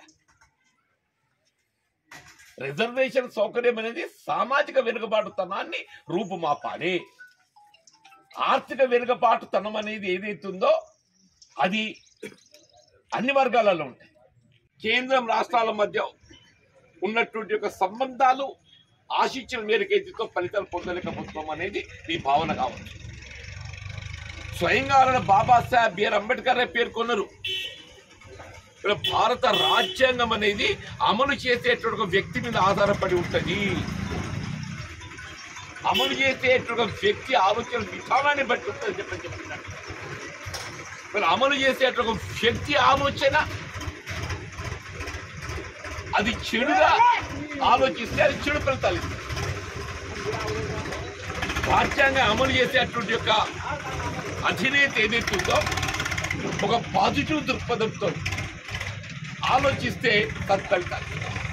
[SPEAKER 8] రిజర్వేషన్ సౌకర్యం అనేది సామాజిక వెనుకబాటుతనాన్ని రూపుమాపాలి ఆర్థిక వెనుకబాటుతనం అనేది ఏదైతుందో అది అన్ని వర్గాలలో ఉంటాయి కేంద్రం రాష్ట్రాల మధ్య ఉన్నటువంటి యొక్క సంబంధాలు ఆశించిన మేరకు ఏదైతే ఫలితాలు పొందలేకపోతున్నాం అనేది ఈ భావన కావచ్చు స్వయంగా ఆయన బాబాసాహెబ్ బిఆర్ అంబేద్కర్ పేర్కొన్నారు ఇక్కడ భారత రాజ్యాంగం అనేది అమలు చేసేటువంటి ఒక వ్యక్తి మీద ఆధారపడి ఉంటుంది అమలు చేసేటువంటి ఒక వ్యక్తి ఆలోచన విధానాన్ని బట్టి ఉంటుంది చెప్పని చెప్పినాడు మరి అమలు చేసేటువంటి ఒక వ్యక్తి ఆలోచన అది చెడుగా ఆలోచిస్తే అది చెడు ఫలితాలు ఇస్తుంది రాజ్యాంగం అమలు చేసేటువంటి యొక్క అధినేత ఏదైతే ఉందో ఒక పాజిటివ్ దృక్పథంతో ఆలోచిస్తే తత్ఫలితాలు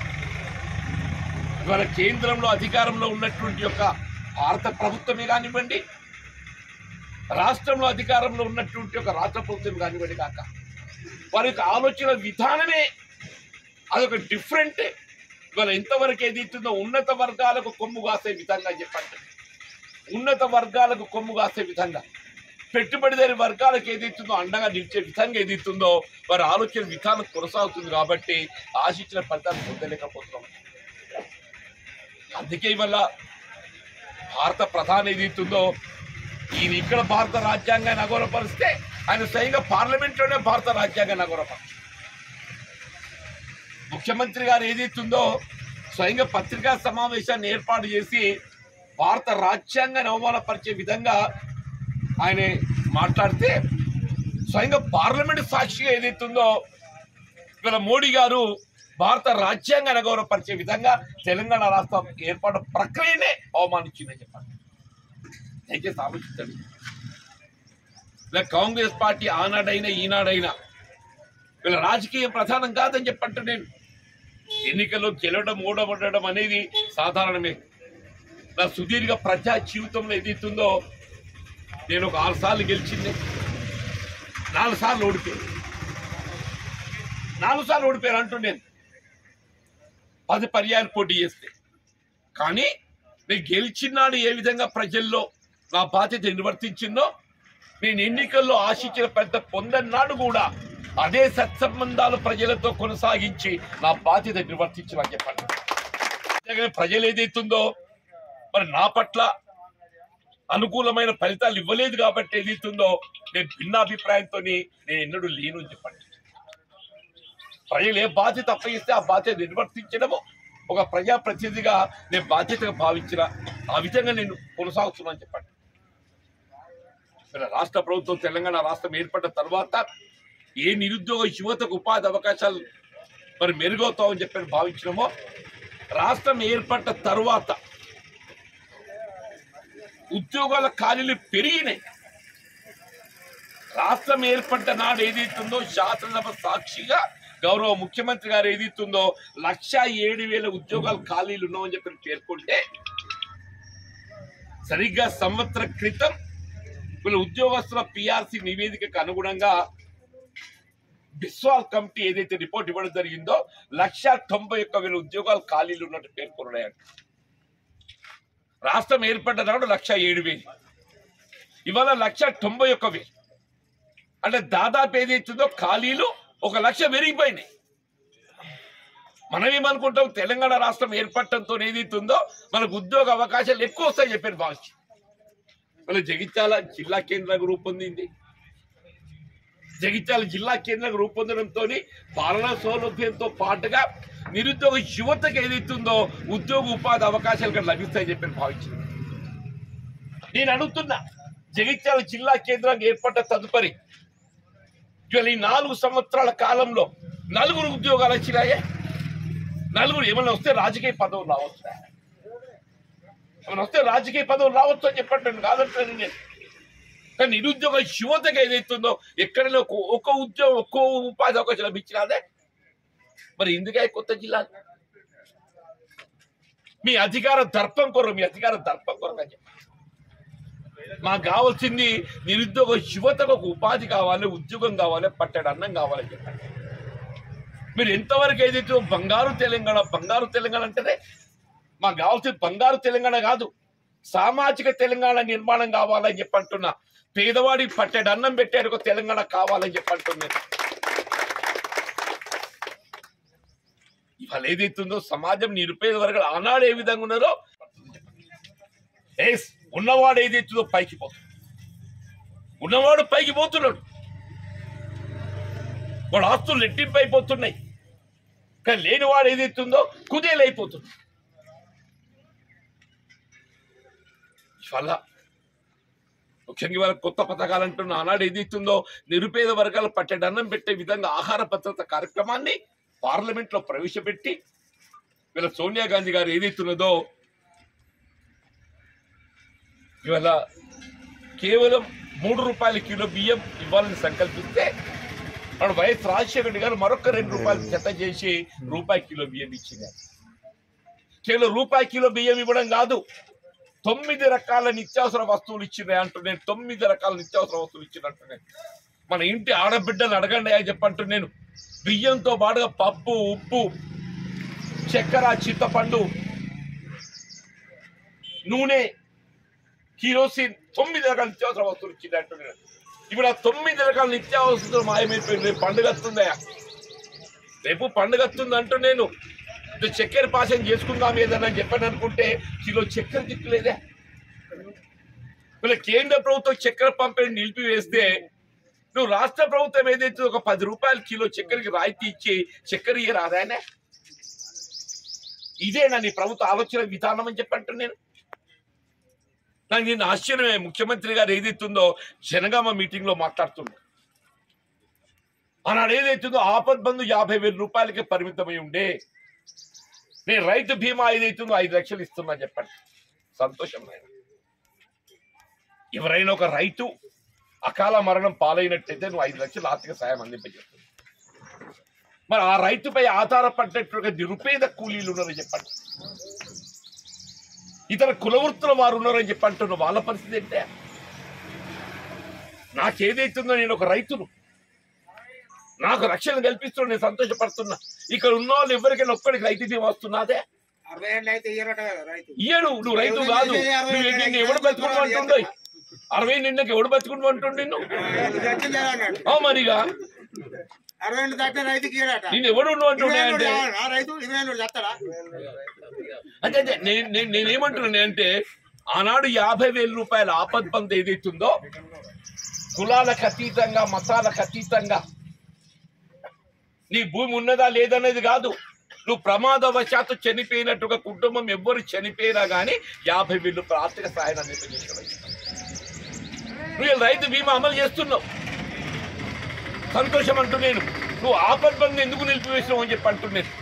[SPEAKER 8] ఇవాళ కేంద్రంలో అధికారంలో ఉన్నటువంటి యొక్క భారత ప్రభుత్వమే కానివ్వండి రాష్ట్రంలో అధికారంలో ఉన్నటువంటి ఒక రాష్ట్ర ప్రభుత్వం కానివ్వండి కాక వారి యొక్క ఆలోచన విధానమే అదొక డిఫరెంట్ ఇవాళ ఎంతవరకు ఏదైతుందో ఉన్నత వర్గాలకు కొమ్ము కాసే విధంగా చెప్పండి ఉన్నత వర్గాలకు కొమ్ము కాసే విధంగా పెట్టుబడిదారి వర్గాలకు ఏదైతుందో అండగా నిలిచే విధంగా ఏదైతుందో వారి ఆలోచన విధానం కొనసాగుతుంది కాబట్టి ఆశించిన ఫలితాలు పొందలేకపోతున్నాం అందుకే ఇవాళ భారత ప్రధాని ఏదైతుందో ఈయన ఇక్కడ భారత రాజ్యాంగాన్ని అగౌరవపరిస్తే ఆయన స్వయంగా పార్లమెంట్లోనే భారత రాజ్యాంగాన్ని అగౌరవపరుస్తారు ముఖ్యమంత్రి గారు ఏదైతుందో స్వయంగా పత్రికా సమావేశాన్ని ఏర్పాటు చేసి భారత రాజ్యాంగాన్ని అవమానపరిచే విధంగా ఆయన మాట్లాడితే స్వయంగా పార్లమెంట్ సాక్షిగా ఏదైతుందో ఇవాళ మోడీ గారు భారత రాజ్యాంగాన్ని గౌరవపరిచే విధంగా తెలంగాణ రాష్ట్రం ఏర్పాటు ప్రక్రియనే అవమానించిందని చెప్పండి దయచేసి ఆలోచించండి ఇలా కాంగ్రెస్ పార్టీ ఆనాడైనా ఈనాడైనా వీళ్ళ రాజకీయం ప్రధానం కాదని చెప్పంటే నేను ఎన్నికల్లో గెలవడం ఓడబడడం అనేది సాధారణమే నా సుదీర్ఘ ప్రజా జీవితంలో ఏదైతుందో నేను ఒక ఆరు సార్లు గెలిచింది నాలుగు సార్లు ఓడిపోయాను నాలుగు సార్లు ఓడిపోయాను అంటుండేను పది పర్యాయాలు పోటీ చేస్తే కానీ నేను గెలిచినాడు ఏ విధంగా ప్రజల్లో నా బాధ్యత నిర్వర్తించిందో నేను ఎన్నికల్లో ఆశించిన పెద్ద పొందన్నాడు కూడా అదే సత్సంబంధాలు ప్రజలతో కొనసాగించి నా బాధ్యత నిర్వర్తించిన చెప్పండి అంతేగాని ప్రజలు ఏదైతుందో మరి నా పట్ల అనుకూలమైన ఫలితాలు ఇవ్వలేదు కాబట్టి ఏదైతుందో నేను భిన్నాభిప్రాయంతో నేను ఎన్నడూ లేను అని చెప్పండి ప్రజలు ఏ బాధ్యత అప్పగిస్తే ఆ బాధ్యత నిర్వర్తించడము ఒక ప్రజాప్రతినిధిగా నేను బాధ్యతగా భావించిన ఆ విధంగా నేను కొనసాగుతున్నాను చెప్పండి మరి రాష్ట్ర ప్రభుత్వం తెలంగాణ రాష్ట్రం ఏర్పడ్డ తర్వాత ఏ నిరుద్యోగ యువతకు ఉపాధి అవకాశాలు మరి మెరుగవుతామని చెప్పి భావించినామో రాష్ట్రం ఏర్పడ్డ తర్వాత ఉద్యోగాల ఖాళీలు పెరిగినాయి రాష్ట్రం ఏర్పడ్డ నాడు ఏదైతుందో శాసనసభ సాక్షిగా గౌరవ ముఖ్యమంత్రి గారు ఏదైతుందో లక్ష ఏడు వేల ఉద్యోగాలు ఖాళీలు ఉన్నామని చెప్పి పేర్కొంటే సరిగ్గా సంవత్సర క్రితం వీళ్ళ ఉద్యోగస్తుల పిఆర్సి నివేదికకు అనుగుణంగా బిస్వాల్ కమిటీ ఏదైతే రిపోర్ట్ ఇవ్వడం జరిగిందో లక్ష తొంభై ఒక్క వేల ఉద్యోగాలు ఖాళీలు ఉన్నట్టు పేర్కొన్నాయంట రాష్ట్రం ఏర్పడ్డ నాడు లక్ష ఏడు వేలు ఇవాళ లక్ష తొంభై ఒక్క వేలు అంటే దాదాపు ఏదైతుందో ఖాళీలు ఒక లక్ష పెరిగిపోయినాయి మనం ఏమనుకుంటాం తెలంగాణ రాష్ట్రం ఏర్పడటంతో ఏదైతుందో మనకు ఉద్యోగ అవకాశాలు ఎక్కువ వస్తాయని చెప్పారు భావించి మన జగిత్యాల జిల్లా కేంద్రంగా రూపొందింది జగిత్యాల జిల్లా కేంద్రంగా రూపొందడంతో పాలనా సౌలభ్యంతో పాటుగా నిరుద్యోగ యువతకు ఏదైతుందో ఉద్యోగ ఉపాధి అవకాశాలు ఇక్కడ లభిస్తాయని చెప్పి భావించింది నేను అడుగుతున్నా జగిత్యాల జిల్లా కేంద్రంగా ఏర్పడ్డ తదుపరి ఇవాళ ఈ నాలుగు సంవత్సరాల కాలంలో నలుగురు ఉద్యోగాలు వచ్చినాయే నలుగురు ఏమైనా వస్తే రాజకీయ పదవులు రావచ్చు ఏమైనా వస్తే రాజకీయ పదవులు రావచ్చు అని చెప్పంటాను కాదంటాను నేను కానీ నిరుద్యోగ యువతకు ఏదైతుందో ఎక్కడైనా ఒక ఒక ఉద్యోగం ఒక్కో ఉపాధి అవకాశం లభించినదే మరి ఎందుకే కొత్త జిల్లా మీ అధికార దర్పం కొరకు మీ అధికార దర్పం కొరకు అని చెప్పి మాకు కావాల్సింది నిరుద్యోగ యువతకు ఒక ఉపాధి కావాలి ఉద్యోగం కావాలి పట్టెడు అన్నం కావాలని చెప్పండి మీరు ఎంతవరకు ఏదైతే బంగారు తెలంగాణ బంగారు తెలంగాణ అంటేనే మాకు కావాల్సింది బంగారు తెలంగాణ కాదు సామాజిక తెలంగాణ నిర్మాణం కావాలని చెప్పంటున్నా పేదవాడి పట్టెడు అన్నం పెట్టారు ఒక తెలంగాణ కావాలని చెప్పంటున్నాను ఇవాళ ఏదైతుందో సమాజం నిరుపేద వర్గాలు ఆనాడు ఏ విధంగా ఉన్నారో ఏస్ ఉన్నవాడు ఏదైతుందో పైకి పోతుంది ఉన్నవాడు పైకి పోతున్నాడు వాడు ఆస్తులు రెట్టింపు అయిపోతున్నాయి కానీ లేనివాడు ఏదైతుందో కుదేలైపోతుంది ఇవాళ ముఖ్యంగా ఇవాళ కొత్త పథకాలు అంటున్న ఆనాడు ఏదైతుందో నిరుపేద వర్గాలు పట్టెడన్నం పెట్టే విధంగా ఆహార భద్రత కార్యక్రమాన్ని పార్లమెంట్ లో ప్రవేశపెట్టి వీళ్ళ సోనియా గాంధీ గారు ఏదైతున్నదో ఇవాళ కేవలం మూడు రూపాయల కిలో బియ్యం ఇవ్వాలని సంకల్పిస్తే వాడు వైఎస్ రాజశేఖర రెడ్డి గారు మరొక రెండు రూపాయలు జత చేసి రూపాయి కిలో బియ్యం ఇచ్చింది కేవలం రూపాయి కిలో బియ్యం ఇవ్వడం కాదు తొమ్మిది రకాల నిత్యావసర వస్తువులు ఇచ్చినాయి అంటూ నేను తొమ్మిది రకాల నిత్యావసర వస్తువులు ఇచ్చినట్టు నేను మన ఇంటి ఆడబిడ్డలు అడగండి అని చెప్పంటూ నేను బియ్యంతో పాటుగా పప్పు ఉప్పు చక్కెర చింతపండు నూనె కిరోసిన్ తొమ్మిది రకాల నిత్యావసర వస్తువులు ఇచ్చింది అంటూ నేను ఇప్పుడు ఆ తొమ్మిది రకాల నిత్యావసరాలు మాయమైపోయింది రేపు పండుగ వస్తుందా రేపు పండుగ వస్తుంది అంటూ నేను ఇది చక్కెర పాసం చేసుకుందాం ఏదన్నా అని చెప్పని అనుకుంటే కిలో చక్కెర దిక్కులేదే వీళ్ళ కేంద్ర ప్రభుత్వం చక్కెర పంపిణీ నిలిపివేస్తే నువ్వు రాష్ట్ర ప్రభుత్వం ఏదైతే ఒక పది రూపాయలు కిలో చక్కెరకి రాయితీ ఇచ్చి చక్కెర ఇయ్య రాదానే ఇదేనా నీ ప్రభుత్వ ఆలోచన విధానం అని చెప్పంటే నేను నాకు నేను ఆశ్చర్యమే ముఖ్యమంత్రి గారు ఏదైతుందో జనగామ మీటింగ్ లో మాట్లాడుతుండే ఆనాడు ఏదైతుందో ఆపద్ బంధు యాభై వేల రూపాయలకి పరిమితమై ఉండే నేను రైతు బీమా ఏదైతుందో ఐదు లక్షలు ఇస్తున్నా చెప్పండి సంతోషం నాయన ఎవరైనా ఒక రైతు అకాల మరణం పాలైనట్టయితే నువ్వు ఐదు లక్షలు ఆర్థిక సాయం అందింపజేస్తుంది మరి ఆ రైతుపై ఆధారపడ్డట్టుగా నిరుపేద కూలీలు ఉన్నారని చెప్పండి ఇతర కులవృత్తుల వారు ఉన్నారని చెప్పి అంటున్న వాళ్ళ పరిస్థితి ఏంటే నాకేదైతుందో నేను ఒక రైతును నాకు రక్షణ కల్పిస్తూ నేను సంతోషపడుతున్నా ఇక్కడ ఉన్న వాళ్ళు ఎవరికైనా ఒక్కడికి రైతు బీమా వస్తున్నదే
[SPEAKER 5] అరవై ఏళ్ళు అయితే ఇయ్యరట కదా రైతు
[SPEAKER 8] ఇయ్యడు నువ్వు రైతు కాదు నువ్వు నిన్ను ఎవడు బతుకుంటూ అంటుండో అరవై నిన్నకి ఎవడు బతుకుంటూ అంటుండు నిన్ను
[SPEAKER 5] చచ్చింది కదా అన్నాడు
[SPEAKER 8] ఆ మరిగా
[SPEAKER 5] అరవై ఏళ్ళు దాటిన రైతుకి ఇయ్యరట
[SPEAKER 8] నిన్ను ఎవడు నువ్వు అంటుండే
[SPEAKER 5] ఇరవై ఏళ్ళు
[SPEAKER 8] అంటే
[SPEAKER 5] చావడా? ఆ రైతు ఇరవై ఏళ్ళు చేస్తాడా
[SPEAKER 8] అంటే అదే నేను నేను- నేనేమంటున్నాను అంటే ఆనాడు యాభై వేల రూపాయల ఆపద్ బంద్ ఏదైతుందో కులాలకు అతీతంగా మతాలకు అతీతంగా నీ భూమి ఉన్నదా లేదనేది కాదు నువ్వు ప్రమాదవశాత్తు చనిపోయినట్టుగా కుటుంబం ఎవ్వరు చనిపోయినా గానీ యాభై వేలు రూపాయల ఆర్థిక సాయం అందించడం నువ్వు ఇలా రైతు బీమా అమలు చేస్తున్నావు సంతోషం అంటూ నేను నువ్వు ఆపద్ బంద్ ఎందుకు నిలిపివేసినావు అని చెప్పి అంటున్నాను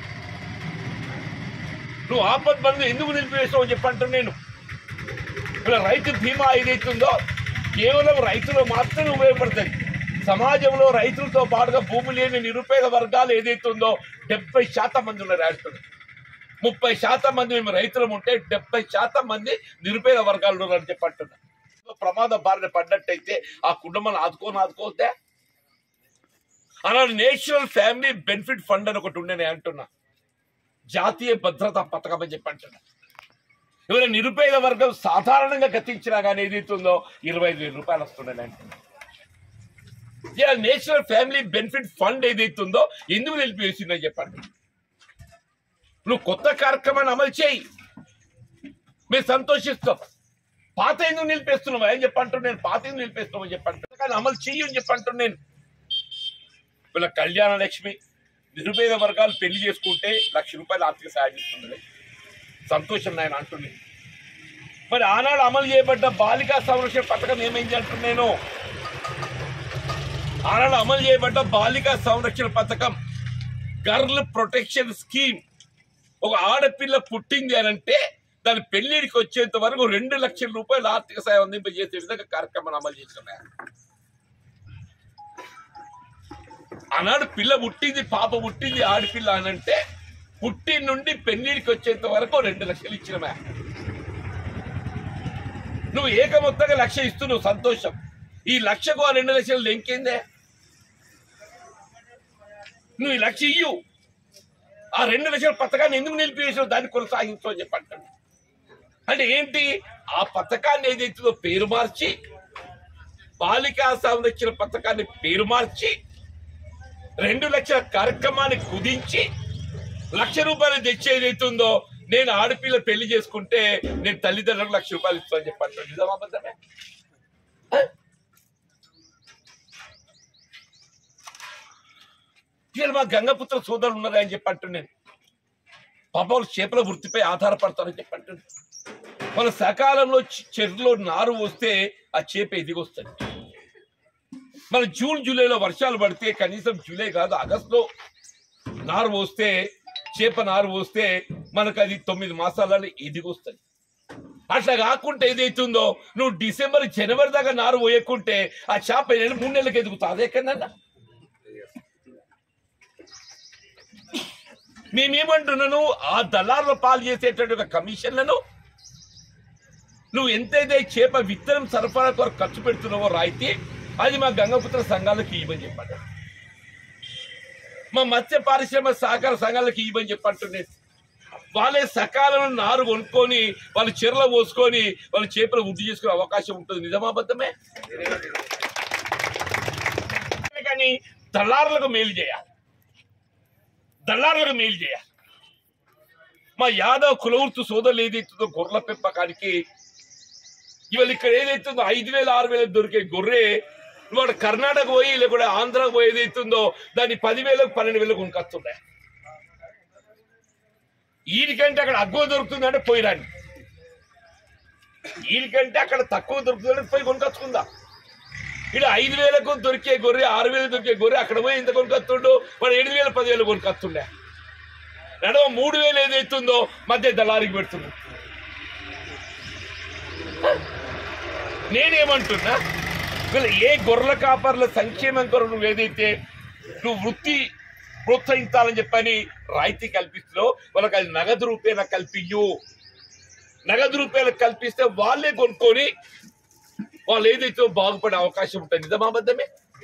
[SPEAKER 8] నువ్వు ఆపద్ బంధు ఎందుకు నిలిపివేసావు అని చెప్పంటూ నేను ఇలా రైతు బీమా ఏదైతుందో కేవలం రైతులు మాత్రమే ఉపయోగపడుతుంది సమాజంలో రైతులతో పాటుగా భూమి లేని నిరుపేద వర్గాలు ఏదైతుందో డెబ్బై శాతం మంది ఉన్నారు రాష్ట్రంలో ముప్పై శాతం మంది మేము రైతులం ఉంటే డెబ్బై శాతం మంది నిరుపేద వర్గాలు ఉన్నారని చెప్పంటున్నా ప్రమాద బారిన పడ్డట్టయితే ఆ కుటుంబాన్ని ఆదుకోని ఆదుకోవద్దే అలాంటి నేషనల్ ఫ్యామిలీ బెనిఫిట్ ఫండ్ అని ఒకటి ఉండే నేను అంటున్నా జాతీయ భద్రతా పథకం అని చెప్పి అంటున్నా ఎవరైనా నిరుపేద వర్గం సాధారణంగా గతించినా కానీ ఏదైతుందో ఇరవై ఐదు వేల రూపాయలు వస్తుండని అంటున్నా ఇలా నేషనల్ ఫ్యామిలీ బెనిఫిట్ ఫండ్ ఏదైతుందో ఎందుకు నిలిపివేసిందని చెప్పండి నువ్వు కొత్త కార్యక్రమాన్ని అమలు చేయి మీరు సంతోషిస్తాం పాత ఎందుకు నిలిపేస్తున్నావు అని చెప్పంటూ నేను పాత ఎందుకు నిలిపేస్తున్నావు అని చెప్పంటు కానీ అమలు చెయ్యి అని చెప్పంటూ నేను వీళ్ళ కళ్యాణ లక్ష్మి నిరుపేద వర్గాలు పెళ్లి చేసుకుంటే లక్ష రూపాయలు ఆర్థిక సాయం ఇస్తుంది సంతోషం నాయన అంటుంది మరి ఆనాడు అమలు చేయబడ్డ బాలికా సంరక్షణ పథకం ఏమైంది అంటున్నాను ఆనాడు అమలు చేయబడ్డ బాలికా సంరక్షణ పథకం గర్ల్ ప్రొటెక్షన్ స్కీమ్ ఒక ఆడపిల్ల పుట్టింది అని అంటే దాని పెళ్లిడికి వచ్చేంత వరకు రెండు లక్షల రూపాయలు ఆర్థిక సాయం అందింపజేసే విధంగా కార్యక్రమాన్ని అమలు చేస్తున్నాయి ఆనాడు పిల్ల పుట్టింది పాప పుట్టింది ఆడపిల్ల అని అంటే పుట్టి నుండి పెళ్లిడికి వచ్చేంత వరకు రెండు లక్షలు ఇచ్చినమే నువ్వు ఏక మొత్తంగా లక్ష ఇస్తున్నావు సంతోషం ఈ లక్షకు ఆ రెండు లక్షలు లెంకేందే నువ్వు ఈ లక్ష ఇయ్యు ఆ రెండు లక్షల పథకాన్ని ఎందుకు నిలిపివేసావు దాన్ని కొనసాగించు అని చెప్పి అంటాడు అంటే ఏంటి ఆ పథకాన్ని ఏదైతుందో పేరు మార్చి బాలికా సంరక్షణ పథకాన్ని పేరు మార్చి రెండు లక్షల కార్యక్రమాన్ని కుదించి లక్ష రూపాయలు తెచ్చి ఏదైతుందో నేను ఆడపిల్ల పెళ్లి చేసుకుంటే నేను తల్లిదండ్రులకు లక్ష రూపాయలు ఇస్తాను చెప్పండి నిజమా అబద్ధమే ఆ? వీళ్ళు మా గంగపుత్ర సోదరులు ఉన్నారు అని చెప్పి అంటున్నాను పాప వాళ్ళు చేపల వృత్తిపై ఆధారపడతారని చెప్పి అంటున్నాను మన సకాలంలో చె- చెరువులో నారు వస్తే ఆ చేప ఎదిగొస్తుంది మన జూన్ జూలైలో వర్షాలు పడితే కనీసం జూలై కాదు ఆగస్టులో నారు పోస్తే చేప నారు పోస్తే మనకు అది తొమ్మిది మాసాలలో ఎదిగొస్తుంది అట్లా కాకుండా ఏదైతుందో నువ్వు డిసెంబర్ జనవరి దాకా నారు పోయకుంటే ఆ చేప ఏడు మూడు నెలలకు ఎదుగుతుంది అదే కన్నా మేమేమంటున్నాను ఆ దళారుల పాలు చేసేటటువంటి ఒక కమిషన్లను నువ్వు ఎంతైతే చేప విత్తనం సరఫరా కొరకు ఖర్చు పెడుతున్నావో రాయితీ అది మా గంగపుత్ర సంఘాలకు ఇవ్వని చెప్పాడు మా మత్స్య పారిశ్రమ సహకార సంఘాలకు ఇవ్వని చెప్పంటున్నాడు వాళ్ళే సకాలంలో నారు కొనుక్కొని వాళ్ళు చెరలో పోసుకొని వాళ్ళు చేపలు వృద్ధి చేసుకునే అవకాశం ఉంటుంది నిజమాబద్ధమే కానీ దళారులకు మేలు చేయాలి దళారులకు మేలు చేయాలి మా యాదవ్ కులవృత్తు సోదరులు ఏదైతుందో గొర్రెల పెంపకానికి ఇవాళ ఇక్కడ ఏదైతుందో ఐదు వేల ఆరు వేలకు దొరికే గొర్రె ఇవాళ కర్ణాటక పోయి లేకుంటే ఆంధ్రాకు పోయి ఏదైతుందో దాన్ని పదివేలకు పన్నెండు వేలకు కొనుకొస్తున్నాయి వీరికంటే అక్కడ అగ్గువ దొరుకుతుందంటే పోయిరాని వీరికంటే అక్కడ తక్కువ దొరుకుతుందంటే పోయి కొనుకొచ్చుకుందా ఇక్కడ ఐదు వేలకు దొరికే గొర్రె ఆరు వేలకు దొరికే గొర్రె అక్కడ పోయి ఎంత కొనుకొస్తుండో వాడు ఏడు వేలు పదివేలు కొనుకొస్తుండే నడవ మూడు వేలు ఏదైతుందో మధ్య దళారికి పెడుతుంది నేనేమంటున్నా వీళ్ళు ఏ గొర్రెల కాపర్ల సంక్షేమం కొరకు నువ్వు ఏదైతే నువ్వు వృత్తి ప్రోత్సహించాలని చెప్పని రాయితీ కల్పిస్తున్నావు వాళ్ళకి అది నగదు రూపేణ కల్పియు నగదు రూపాయలు కల్పిస్తే వాళ్ళే కొనుక్కొని వాళ్ళు ఏదైతే బాగుపడే అవకాశం ఉంటుంది నిజమాబద్ధమే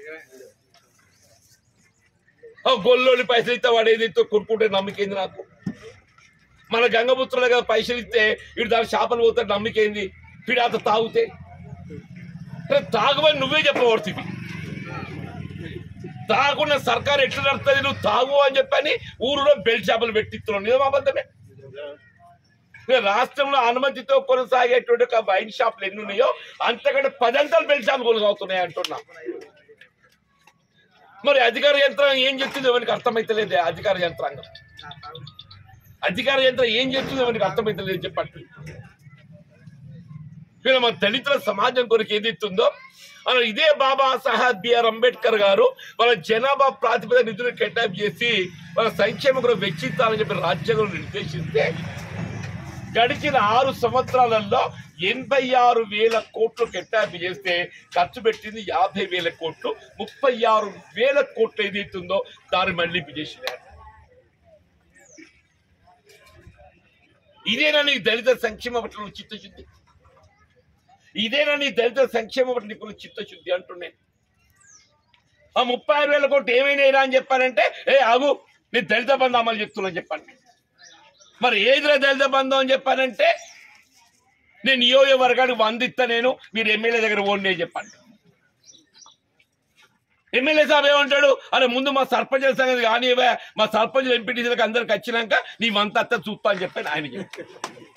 [SPEAKER 8] ఆ గొల్లోని పైసలు ఇస్తే వాడు ఏదైతే కొనుక్కుంటే నమ్మకేంది నాకు మన గంగపుత్రులుగా పైసలు ఇస్తే వీడు దాని చేపలు పోతాడు నమ్మకేంది వీడు అంత తాగుతే అరే తాగమని నువ్వే చెప్పబడుతుంది తాగకుండా సర్కార్ ఎట్లా నడుస్తుంది నువ్వు తాగు అని చెప్పని ఊరిలో బెల్ట్ చేపలు పెట్టిస్తున్నావు నిజమా అబద్ధమే ఇక రాష్ట్రంలో అనుమతితో కొనసాగేటువంటి ఒక వైన్ షాపులు ఎన్ని ఉన్నాయో అంతకంటే పదంతలు బెల్ట్ షాపులు కొనసాగుతున్నాయి అంటున్నా మరి అధికార యంత్రాంగం ఏం చెప్తుందో ఎవరికి అర్థమైతలేదు అధికార యంత్రాంగం అధికార యంత్రం ఏం చెప్తుందో ఎవరికి అర్థమైతలేదు చెప్పట్టు వీళ్ళ మన దళితుల సమాజం కొరకు ఏదైతుందో అలా ఇదే బాబా సాహెబ్ బిఆర్ అంబేద్కర్ గారు వాళ్ళ జనాభా ప్రాతిపద నిధులు కేటాయింపు చేసి వాళ్ళ సంక్షేమ కొరకు వెచ్చించాలని చెప్పి రాజ్యాంగం నిర్దేశిస్తే గడిచిన ఆరు సంవత్సరాలలో ఎనభై ఆరు వేల కోట్లు కేటాయింపు చేస్తే ఖర్చు పెట్టింది యాభై వేల కోట్లు ముప్పై ఆరు వేల కోట్లు ఏదైతుందో దాన్ని మళ్లింపు చేసినారు ఇదేనా నీకు దళిత సంక్షేమ పట్ల నువ్వు చిత్తశుద్ధి ఇదేనా నీ దళిత సంక్షేమ పట్ల నీకు చిత్తశుద్ధి అంటున్నాను ఆ ముప్పై ఆరు వేల కోట్లు ఏమైనా అని చెప్పానంటే ఏ ఆగు నీ దళిత బంధు అమలు చెప్తున్నా చెప్పండి మరి ఏదిరా దళిత బంధం అని చెప్పానంటే నేను నియోజకవర్గానికి వందిస్తా నేను మీరు ఎమ్మెల్యే దగ్గర ఓన్లే చెప్పండి ఎమ్మెల్యే సాబ్ ఏమంటాడు అరే ముందు మా సర్పంచ్ సంగతి కానీ మా సర్పంచ్ ఎంపీటీసీలకు అందరికి వచ్చినాక నీ వంత అత్త చూస్తా అని చెప్పాను ఆయన చెప్పాడు.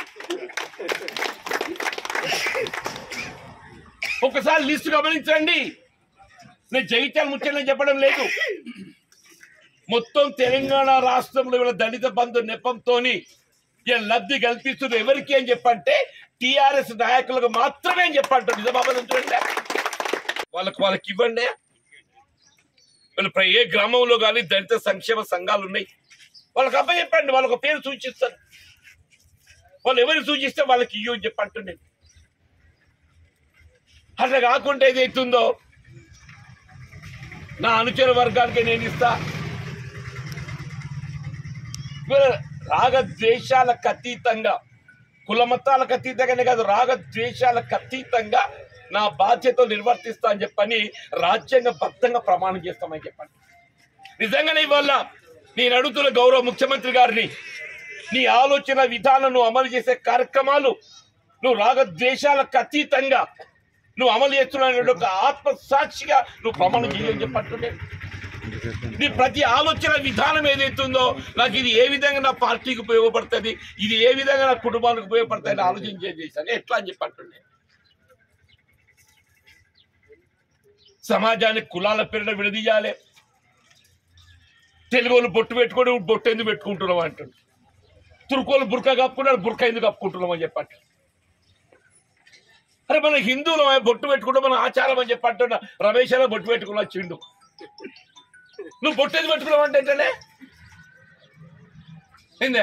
[SPEAKER 8] ఒకసారి లిస్టు గమనించండి నేను జగిత్యాల ముచ్చట్లు చెప్పడం లేదు మొత్తం తెలంగాణ రాష్ట్రంలో వీళ్ళ దళిత బంధు నెపంతోని ఇలా లబ్ధి కల్పిస్తున్న ఎవరికి అని చెప్పంటే టిఆర్ఎస్ నాయకులకు మాత్రమే అని చెప్పంటారు నిజామాబాద్ చూడండి వాళ్ళకి వాళ్ళకి ఇవ్వండి వీళ్ళు ప్ర- ఏ గ్రామంలో కానీ దళిత సంక్షేమ సంఘాలు ఉన్నాయి వాళ్ళకి అబ్బాయి చెప్పండి వాళ్ళొక పేరు సూచిస్తారు వాళ్ళు ఎవరు సూచిస్తే వాళ్ళకి ఇయ్యు అని చెప్పంటున్నాను అట్లా కాకుండా ఏదైతుందో నా అనుచర వర్గానికి నేను ఇస్తా వీళ్ళ రాగద్వేషాలకు అతీతంగా కుల మతాలకు అతీతంగానే కాదు రాగద్వేషాలకు అతీతంగా నా బాధ్యత నిర్వర్తిస్తా అని చెప్పని రాజ్యాంగబద్ధంగా ప్రమాణం చేస్తామని చెప్పండి నిజంగానే ఇవాళ నేను అడుగుతున్న గౌరవ ముఖ్యమంత్రి గారిని నీ ఆలోచన విధానం నువ్వు అమలు చేసే కార్యక్రమాలు నువ్వు రాగద్వేషాలకు అతీతంగా నువ్వు అమలు చేస్తున్నావు ఒక ఆత్మసాక్షిగా నువ్వు ప్రమాణం చేయని చెప్పంటుండే నీ ప్రతి ఆలోచన విధానం ఏదైతుందో నాకు ఇది ఏ విధంగా నా పార్టీకి ఉపయోగపడుతుంది ఇది ఏ విధంగా నా కుటుంబానికి ఉపయోగపడుతుంది అని ఆలోచన చేశాను ఎట్లా అని చెప్పంటుండే సమాజానికి కులాల పేరున విడదీయాలి తెలుగులు బొట్టు పెట్టుకొని బొట్టు ఎందుకు పెట్టుకుంటున్నాం అంటాడు తుర్కోలు బుర్కా కప్పుకున్నాడు బుర్కా ఎందుకు కప్పుకుంటున్నాం అని చెప్పంట అరే మన హిందువులు బొట్టు పెట్టుకుంటే మన ఆచారం అని చెప్పంటున్నా రమేష్ అలా బొట్టు పెట్టుకున్నా చిండు నువ్వు బొట్టు ఎందుకు పెట్టుకున్నావు అంటే ఏంటనే ఏందే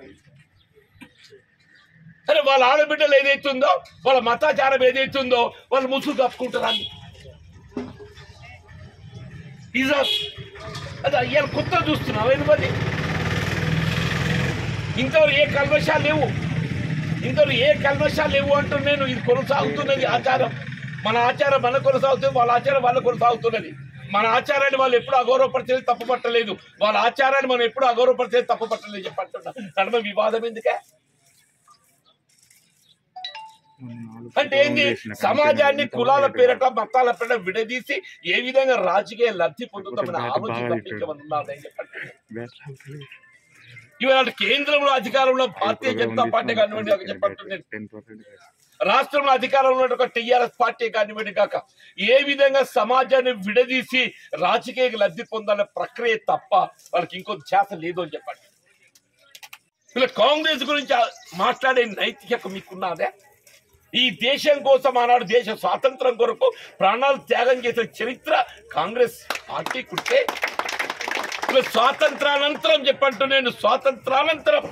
[SPEAKER 8] అరే వాళ్ళ ఆడబిడ్డలు ఏదైతుందో వాళ్ళ మతాచారం ఏదైతుందో వాళ్ళు ముసుగు కప్పుకుంటారా ఇజా అది అయ్యాలి కొత్త చూస్తున్నావు ఎందుకని ఇంతవరకు ఏ కల్మషాలు లేవు ఇందులో ఏ కల్మషాలు లేవు అంటూ నేను ఇది కొనసాగుతున్నది ఆచారం మన ఆచారం మన కొనసాగుతుంది వాళ్ళ ఆచారం వాళ్ళ కొనసాగుతున్నది మన ఆచారాన్ని వాళ్ళు ఎప్పుడు అగౌరవపరిచేది తప్పు పట్టలేదు వాళ్ళ ఆచారాన్ని మనం ఎప్పుడు అగౌరవపరిచేది తప్పు పట్టలేదు చెప్పంటున్నా నడమ వివాదం ఎందుకే అంటే ఏంటి సమాజాన్ని కులాల పేరట మతాల పేరట విడదీసి ఏ విధంగా రాజకీయ లబ్ధి పొందుతామని ఆలోచన తప్పించమని ఉన్నారని చెప్పండి ఇవాళ కేంద్రంలో అధికారంలో భారతీయ జనతా పార్టీ కానివ్వండి ఒక చెప్పండి రాష్ట్రంలో అధికారంలో ఉన్న ఒక టీఆర్ఎస్ పార్టీ కానివ్వండి కాక ఏ విధంగా సమాజాన్ని విడదీసి రాజకీయ లబ్ధి పొందాలనే ప్రక్రియ తప్ప వాళ్ళకి ఇంకో ధ్యాస లేదు అని చెప్పండి ఇలా కాంగ్రెస్ గురించి ఆ- మాట్లాడే నైతికత మీకున్నదే ఈ దేశం కోసం ఆనాడు దేశ స్వాతంత్రం కొరకు ప్రాణాలు త్యాగం చేసిన చరిత్ర కాంగ్రెస్ పార్టీకి ఉంటే ఇలా స్వాతంత్రానంతరం చెప్పంటూ నేను స్వాతంత్రానంతరం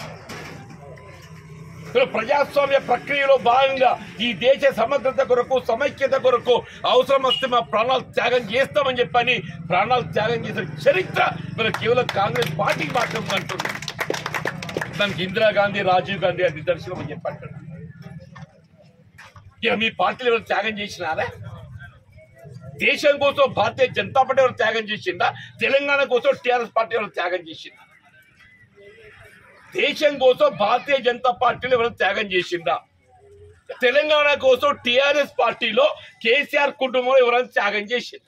[SPEAKER 8] ఇలా ప్రజాస్వామ్య ప్రక్రియలో భాగంగా ఈ దేశ సమగ్రత కొరకు సమైక్యత కొరకు అవసరం వస్తే మా ప్రాణాలు త్యాగం చేస్తామని చెప్పని ప్రాణాలు త్యాగం చేసిన చరిత్ర మరి కేవలం కాంగ్రెస్ పార్టీకి మాత్రం అంటుంది దానికి ఇందిరాగాంధీ రాజీవ్ గాంధీ అది నిదర్శనం అని చెప్పంటున్నారు ఇక మీ పార్టీలు ఎవరు త్యాగం చేసినారా దేశం కోసం భారతీయ జనతా పార్టీ ఎవరు త్యాగం చేసిందా తెలంగాణ కోసం టిఆర్ఎస్ పార్టీ ఎవరు త్యాగం చేసిందా దేశం కోసం భారతీయ జనతా పార్టీలు ఎవరు త్యాగం చేసిందా తెలంగాణ కోసం టిఆర్ఎస్ పార్టీలో కేసీఆర్ కుటుంబం ఎవరైనా త్యాగం చేసిందా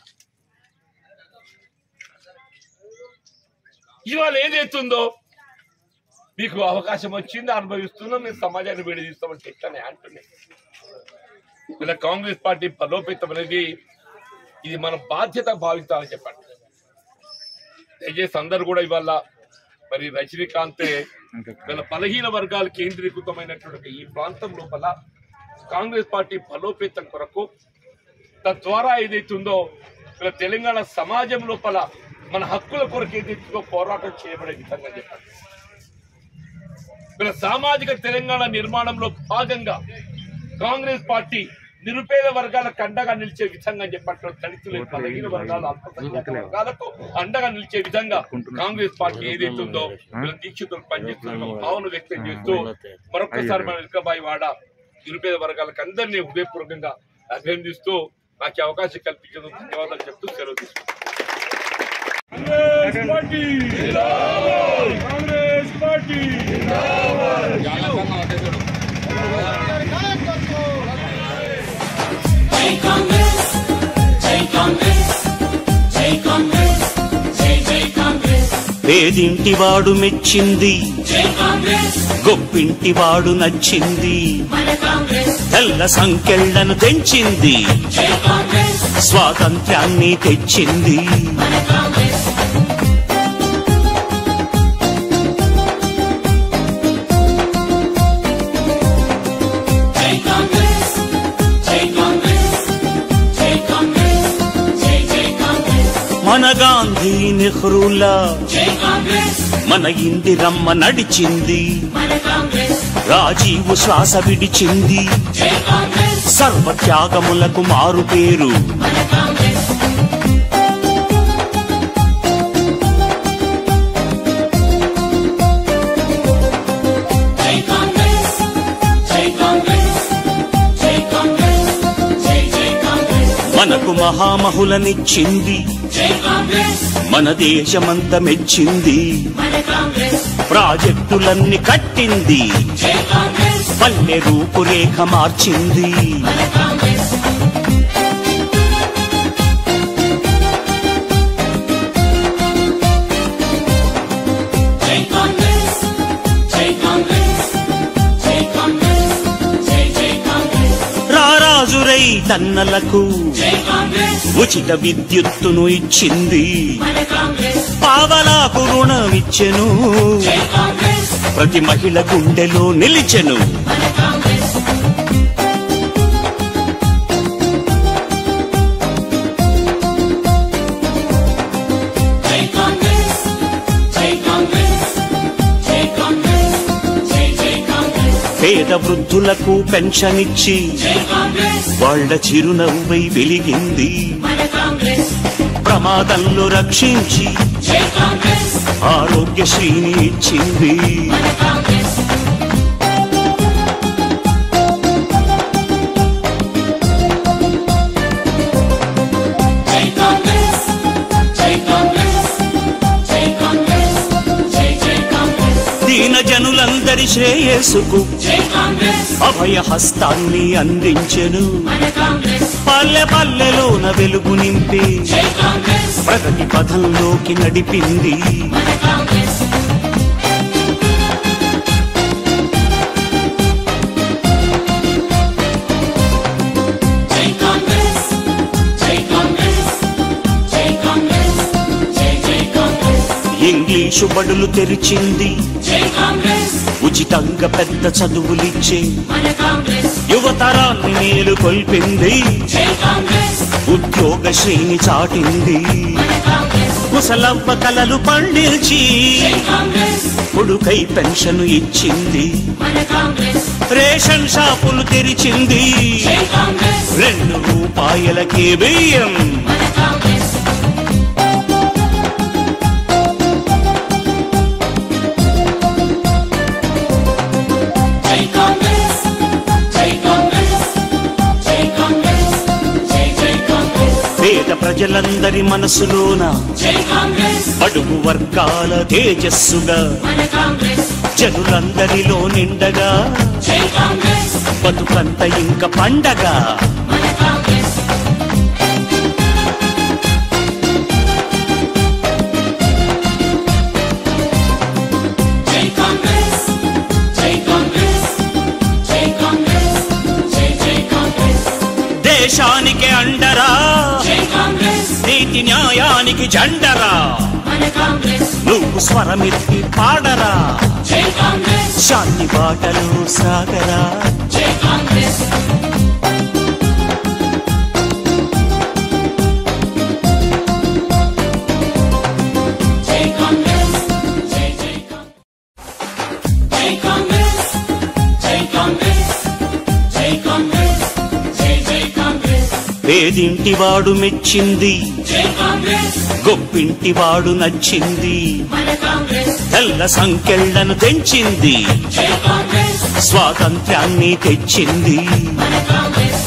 [SPEAKER 8] ఇవాళ ఏదైతుందో మీకు అవకాశం వచ్చింది అనుభవిస్తున్నాం మేము సమాజాన్ని విడదీస్తామని ఎట్లనే అంటున్నాయి ఇలా కాంగ్రెస్ పార్టీ బలోపేతం అనేది ఇది మన బాధ్యత భావించాలని చెప్పండి దయచేసి అందరు కూడా ఇవాళ మరి రజనీకాంత్ వీళ్ళ బలహీన వర్గాలు కేంద్రీకృతమైనటువంటి ఈ ప్రాంతం లోపల కాంగ్రెస్ పార్టీ బలోపేతం కొరకు తద్వారా ఏదైతుందో వీళ్ళ తెలంగాణ సమాజం లోపల మన హక్కుల కొరకు ఏదైతుందో పోరాటం చేయబడే విధంగా చెప్పండి వీళ్ళ సామాజిక తెలంగాణ నిర్మాణంలో భాగంగా కాంగ్రెస్ పార్టీ నిరుపేద వర్గాలకు అండగా నిలిచే విధంగా చెప్పట్టు దళితులు బలహీన వర్గాలు అల్పసంఖ్యాక వర్గాలకు అండగా నిలిచే విధంగా కాంగ్రెస్ పార్టీ ఏదైతుందో వీళ్ళ దీక్షితులు పనిచేస్తున్న భావన వ్యక్తం చేస్తూ మరొకసారి మన ఇసుకబాయి వాడ నిరుపేద వర్గాలకు అందరినీ హృదయపూర్వకంగా అభినందిస్తూ నాకు ఈ అవకాశం కల్పించినందుకు ధన్యవాదాలు చెప్తూ సెలవు తీసుకుంటాను
[SPEAKER 1] జై కాంగ్రెస్ జై కాంగ్రెస్ జై కాంగ్రెస్ జై జై కాంగ్రెస్
[SPEAKER 2] పేదింటివాడు మెచ్చింది
[SPEAKER 1] జై కాంగ్రెస్
[SPEAKER 2] గొప్పింటివాడు నచ్చింది
[SPEAKER 1] మన కాంగ్రెస్
[SPEAKER 2] తెల్ల సంకెళ్లను తెంచింది
[SPEAKER 1] జై కాంగ్రెస్
[SPEAKER 2] స్వాతంత్ర్యాన్ని తెచ్చింది
[SPEAKER 1] మన కాంగ్రెస్ జై కాంగ్రెస్ జై కాంగ్రెస్ జై కాంగ్రెస్ జై జై కాంగ్రెస్
[SPEAKER 2] మన గాంధీ నెహ్రూలా
[SPEAKER 1] జై కాంగ్రెస్
[SPEAKER 2] మన ఇందిరమ్మ నడిచింది
[SPEAKER 1] మన కాంగ్రెస్
[SPEAKER 2] రాజీవు శ్వాస విడిచింది
[SPEAKER 1] జై కాంగ్రెస్
[SPEAKER 2] సర్వ త్యాగములకు మారు పేరు
[SPEAKER 1] మన కాంగ్రెస్ జై కాంగ్రెస్ జై కాంగ్రెస్ జై కాంగ్రెస్ జై జై కాంగ్రెస్
[SPEAKER 2] మనకు మహామహులనిచ్చింది
[SPEAKER 1] జై కాంగ్రెస్
[SPEAKER 2] మన దేశమంత మెచ్చింది
[SPEAKER 1] మన కాంగ్రెస్
[SPEAKER 2] ప్రాజెక్టులన్నీ కట్టింది
[SPEAKER 1] జై కాంగ్రెస్
[SPEAKER 2] పల్లె రూపురేఖ మార్చింది
[SPEAKER 1] మన కాంగ్రెస్ జై కాంగ్రెస్ జై కాంగ్రెస్ జై కాంగ్రెస్ జై జై కాంగ్రెస్
[SPEAKER 2] రారాజురై తన్నలకు
[SPEAKER 1] జై కాంగ్రెస్
[SPEAKER 2] ఉచిత విద్యుత్తును ఇచ్చింది
[SPEAKER 1] మన కాంగ్రెస్
[SPEAKER 2] పావలాకు రుణమిచ్చెను
[SPEAKER 1] జై కాంగ్రెస్
[SPEAKER 2] ప్రతి మహిళ గుండెలో నిలిచెను
[SPEAKER 1] మన కాంగ్రెస్ జై కాంగ్రెస్ జై కాంగ్రెస్ జై కాంగ్రెస్ జై జై కాంగ్రెస్
[SPEAKER 2] పేద వృద్ధులకు పెన్షన్ ఇచ్చి
[SPEAKER 1] జై కాంగ్రెస్
[SPEAKER 2] వాళ్ళ చిరునవ్వై వెలిగింది
[SPEAKER 1] మన కాంగ్రెస్
[SPEAKER 2] ప్రమాదంలో రక్షించి
[SPEAKER 1] జై కాంగ్రెస్
[SPEAKER 2] ఆరోగ్యశ్రీని ఇచ్చింది
[SPEAKER 1] మన కాంగ్రెస్
[SPEAKER 2] అందరి శ్రేయస్సుకు
[SPEAKER 1] జై కాంగ్రెస్
[SPEAKER 2] అభయ హస్తాన్ని అందించెను
[SPEAKER 1] మన కాంగ్రెస్
[SPEAKER 2] పల్లె పల్లెలోన వెలుగు నింపి
[SPEAKER 1] జై కాంగ్రెస్
[SPEAKER 2] ప్రగతి పథంలోకి నడిపింది
[SPEAKER 1] మన కాంగ్రెస్ జై కాంగ్రెస్ జై కాంగ్రెస్ జై కాంగ్రెస్ జై జై కాంగ్రెస్
[SPEAKER 2] ఇంగ్లీషు బడులు తెరిచింది
[SPEAKER 1] జై కాంగ్రెస్
[SPEAKER 2] ఉచితంగా పెద్ద చదువులిచ్చే
[SPEAKER 1] మన కాంగ్రెస్
[SPEAKER 2] యువతరాన్ని మేలు కొల్పింది
[SPEAKER 1] జై కాంగ్రెస్
[SPEAKER 2] ఉద్యోగ శ్రేణి చాటింది
[SPEAKER 1] మన కాంగ్రెస్
[SPEAKER 2] ముసలవ్వ కలలు పండించి
[SPEAKER 1] జై కాంగ్రెస్
[SPEAKER 2] కొడుకై పెన్షన్ ఇచ్చింది
[SPEAKER 1] మన కాంగ్రెస్
[SPEAKER 2] రేషన్ షాపులు తెరిచింది
[SPEAKER 1] జై కాంగ్రెస్
[SPEAKER 2] రెండు రూపాయలకే బియ్యం
[SPEAKER 1] మన కాంగ్రెస్ జై కాంగ్రెస్ జై కాంగ్రెస్ జై కాంగ్రెస్ జై జై కాంగ్రెస్
[SPEAKER 2] పేద ప్రజలందరి మనసులోన
[SPEAKER 1] జై కాంగ్రెస్
[SPEAKER 2] అడుగు వర్గాల తేజస్సుగా
[SPEAKER 1] మన కాంగ్రెస్
[SPEAKER 2] జనులందరిలో నిండగా
[SPEAKER 1] జై కాంగ్రెస్
[SPEAKER 2] బతుకంత ఇంక పండగ
[SPEAKER 1] మన కాంగ్రెస్ జై కాంగ్రెస్ జై కాంగ్రెస్ జై కాంగ్రెస్ జై జై కాంగ్రెస్
[SPEAKER 2] దేశానికి అండరా
[SPEAKER 1] జై కాంగ్రెస్
[SPEAKER 2] నీతి న్యాయానికి జెండరా
[SPEAKER 1] మన కాంగ్రెస్
[SPEAKER 2] నువ్వు స్వరమెత్తి పాడరా
[SPEAKER 1] జై కాంగ్రెస్
[SPEAKER 2] శాంతి బాటలో సాగరా
[SPEAKER 1] జై కాంగ్రెస్ జై కాంగ్రెస్ జై జై జై కాంగ్రెస్ జై కాంగ్రెస్ జై కాంగ్రెస్ జై జై కాంగ్రెస్
[SPEAKER 2] పేదింటి వాడు మెచ్చింది
[SPEAKER 1] జై కాంగ్రెస్
[SPEAKER 2] గొప్పింటి వాడు నచ్చింది
[SPEAKER 1] మన కాంగ్రెస్
[SPEAKER 2] తెల్ల సంకెళ్లను తెంచింది
[SPEAKER 1] జై కాంగ్రెస్
[SPEAKER 2] స్వాతంత్ర్యాన్ని తెచ్చింది
[SPEAKER 1] మన కాంగ్రెస్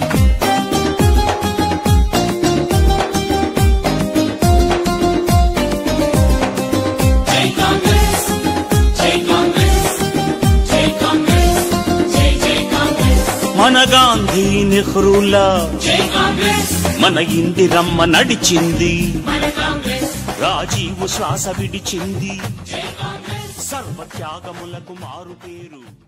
[SPEAKER 1] జై కాంగ్రెస్ జై కాంగ్రెస్ జై కాంగ్రెస్ జై జై కాంగ్రెస్
[SPEAKER 2] మన గాంధీ నెహ్రూలా
[SPEAKER 1] జై కాంగ్రెస్
[SPEAKER 2] మన ఇందిరమ్మ నడిచింది
[SPEAKER 1] మన కాంగ్రెస్
[SPEAKER 2] రాజీవు శ్వాస విడిచింది
[SPEAKER 1] జై కాంగ్రెస్
[SPEAKER 2] సర్వ త్యాగములకు మారు పేరు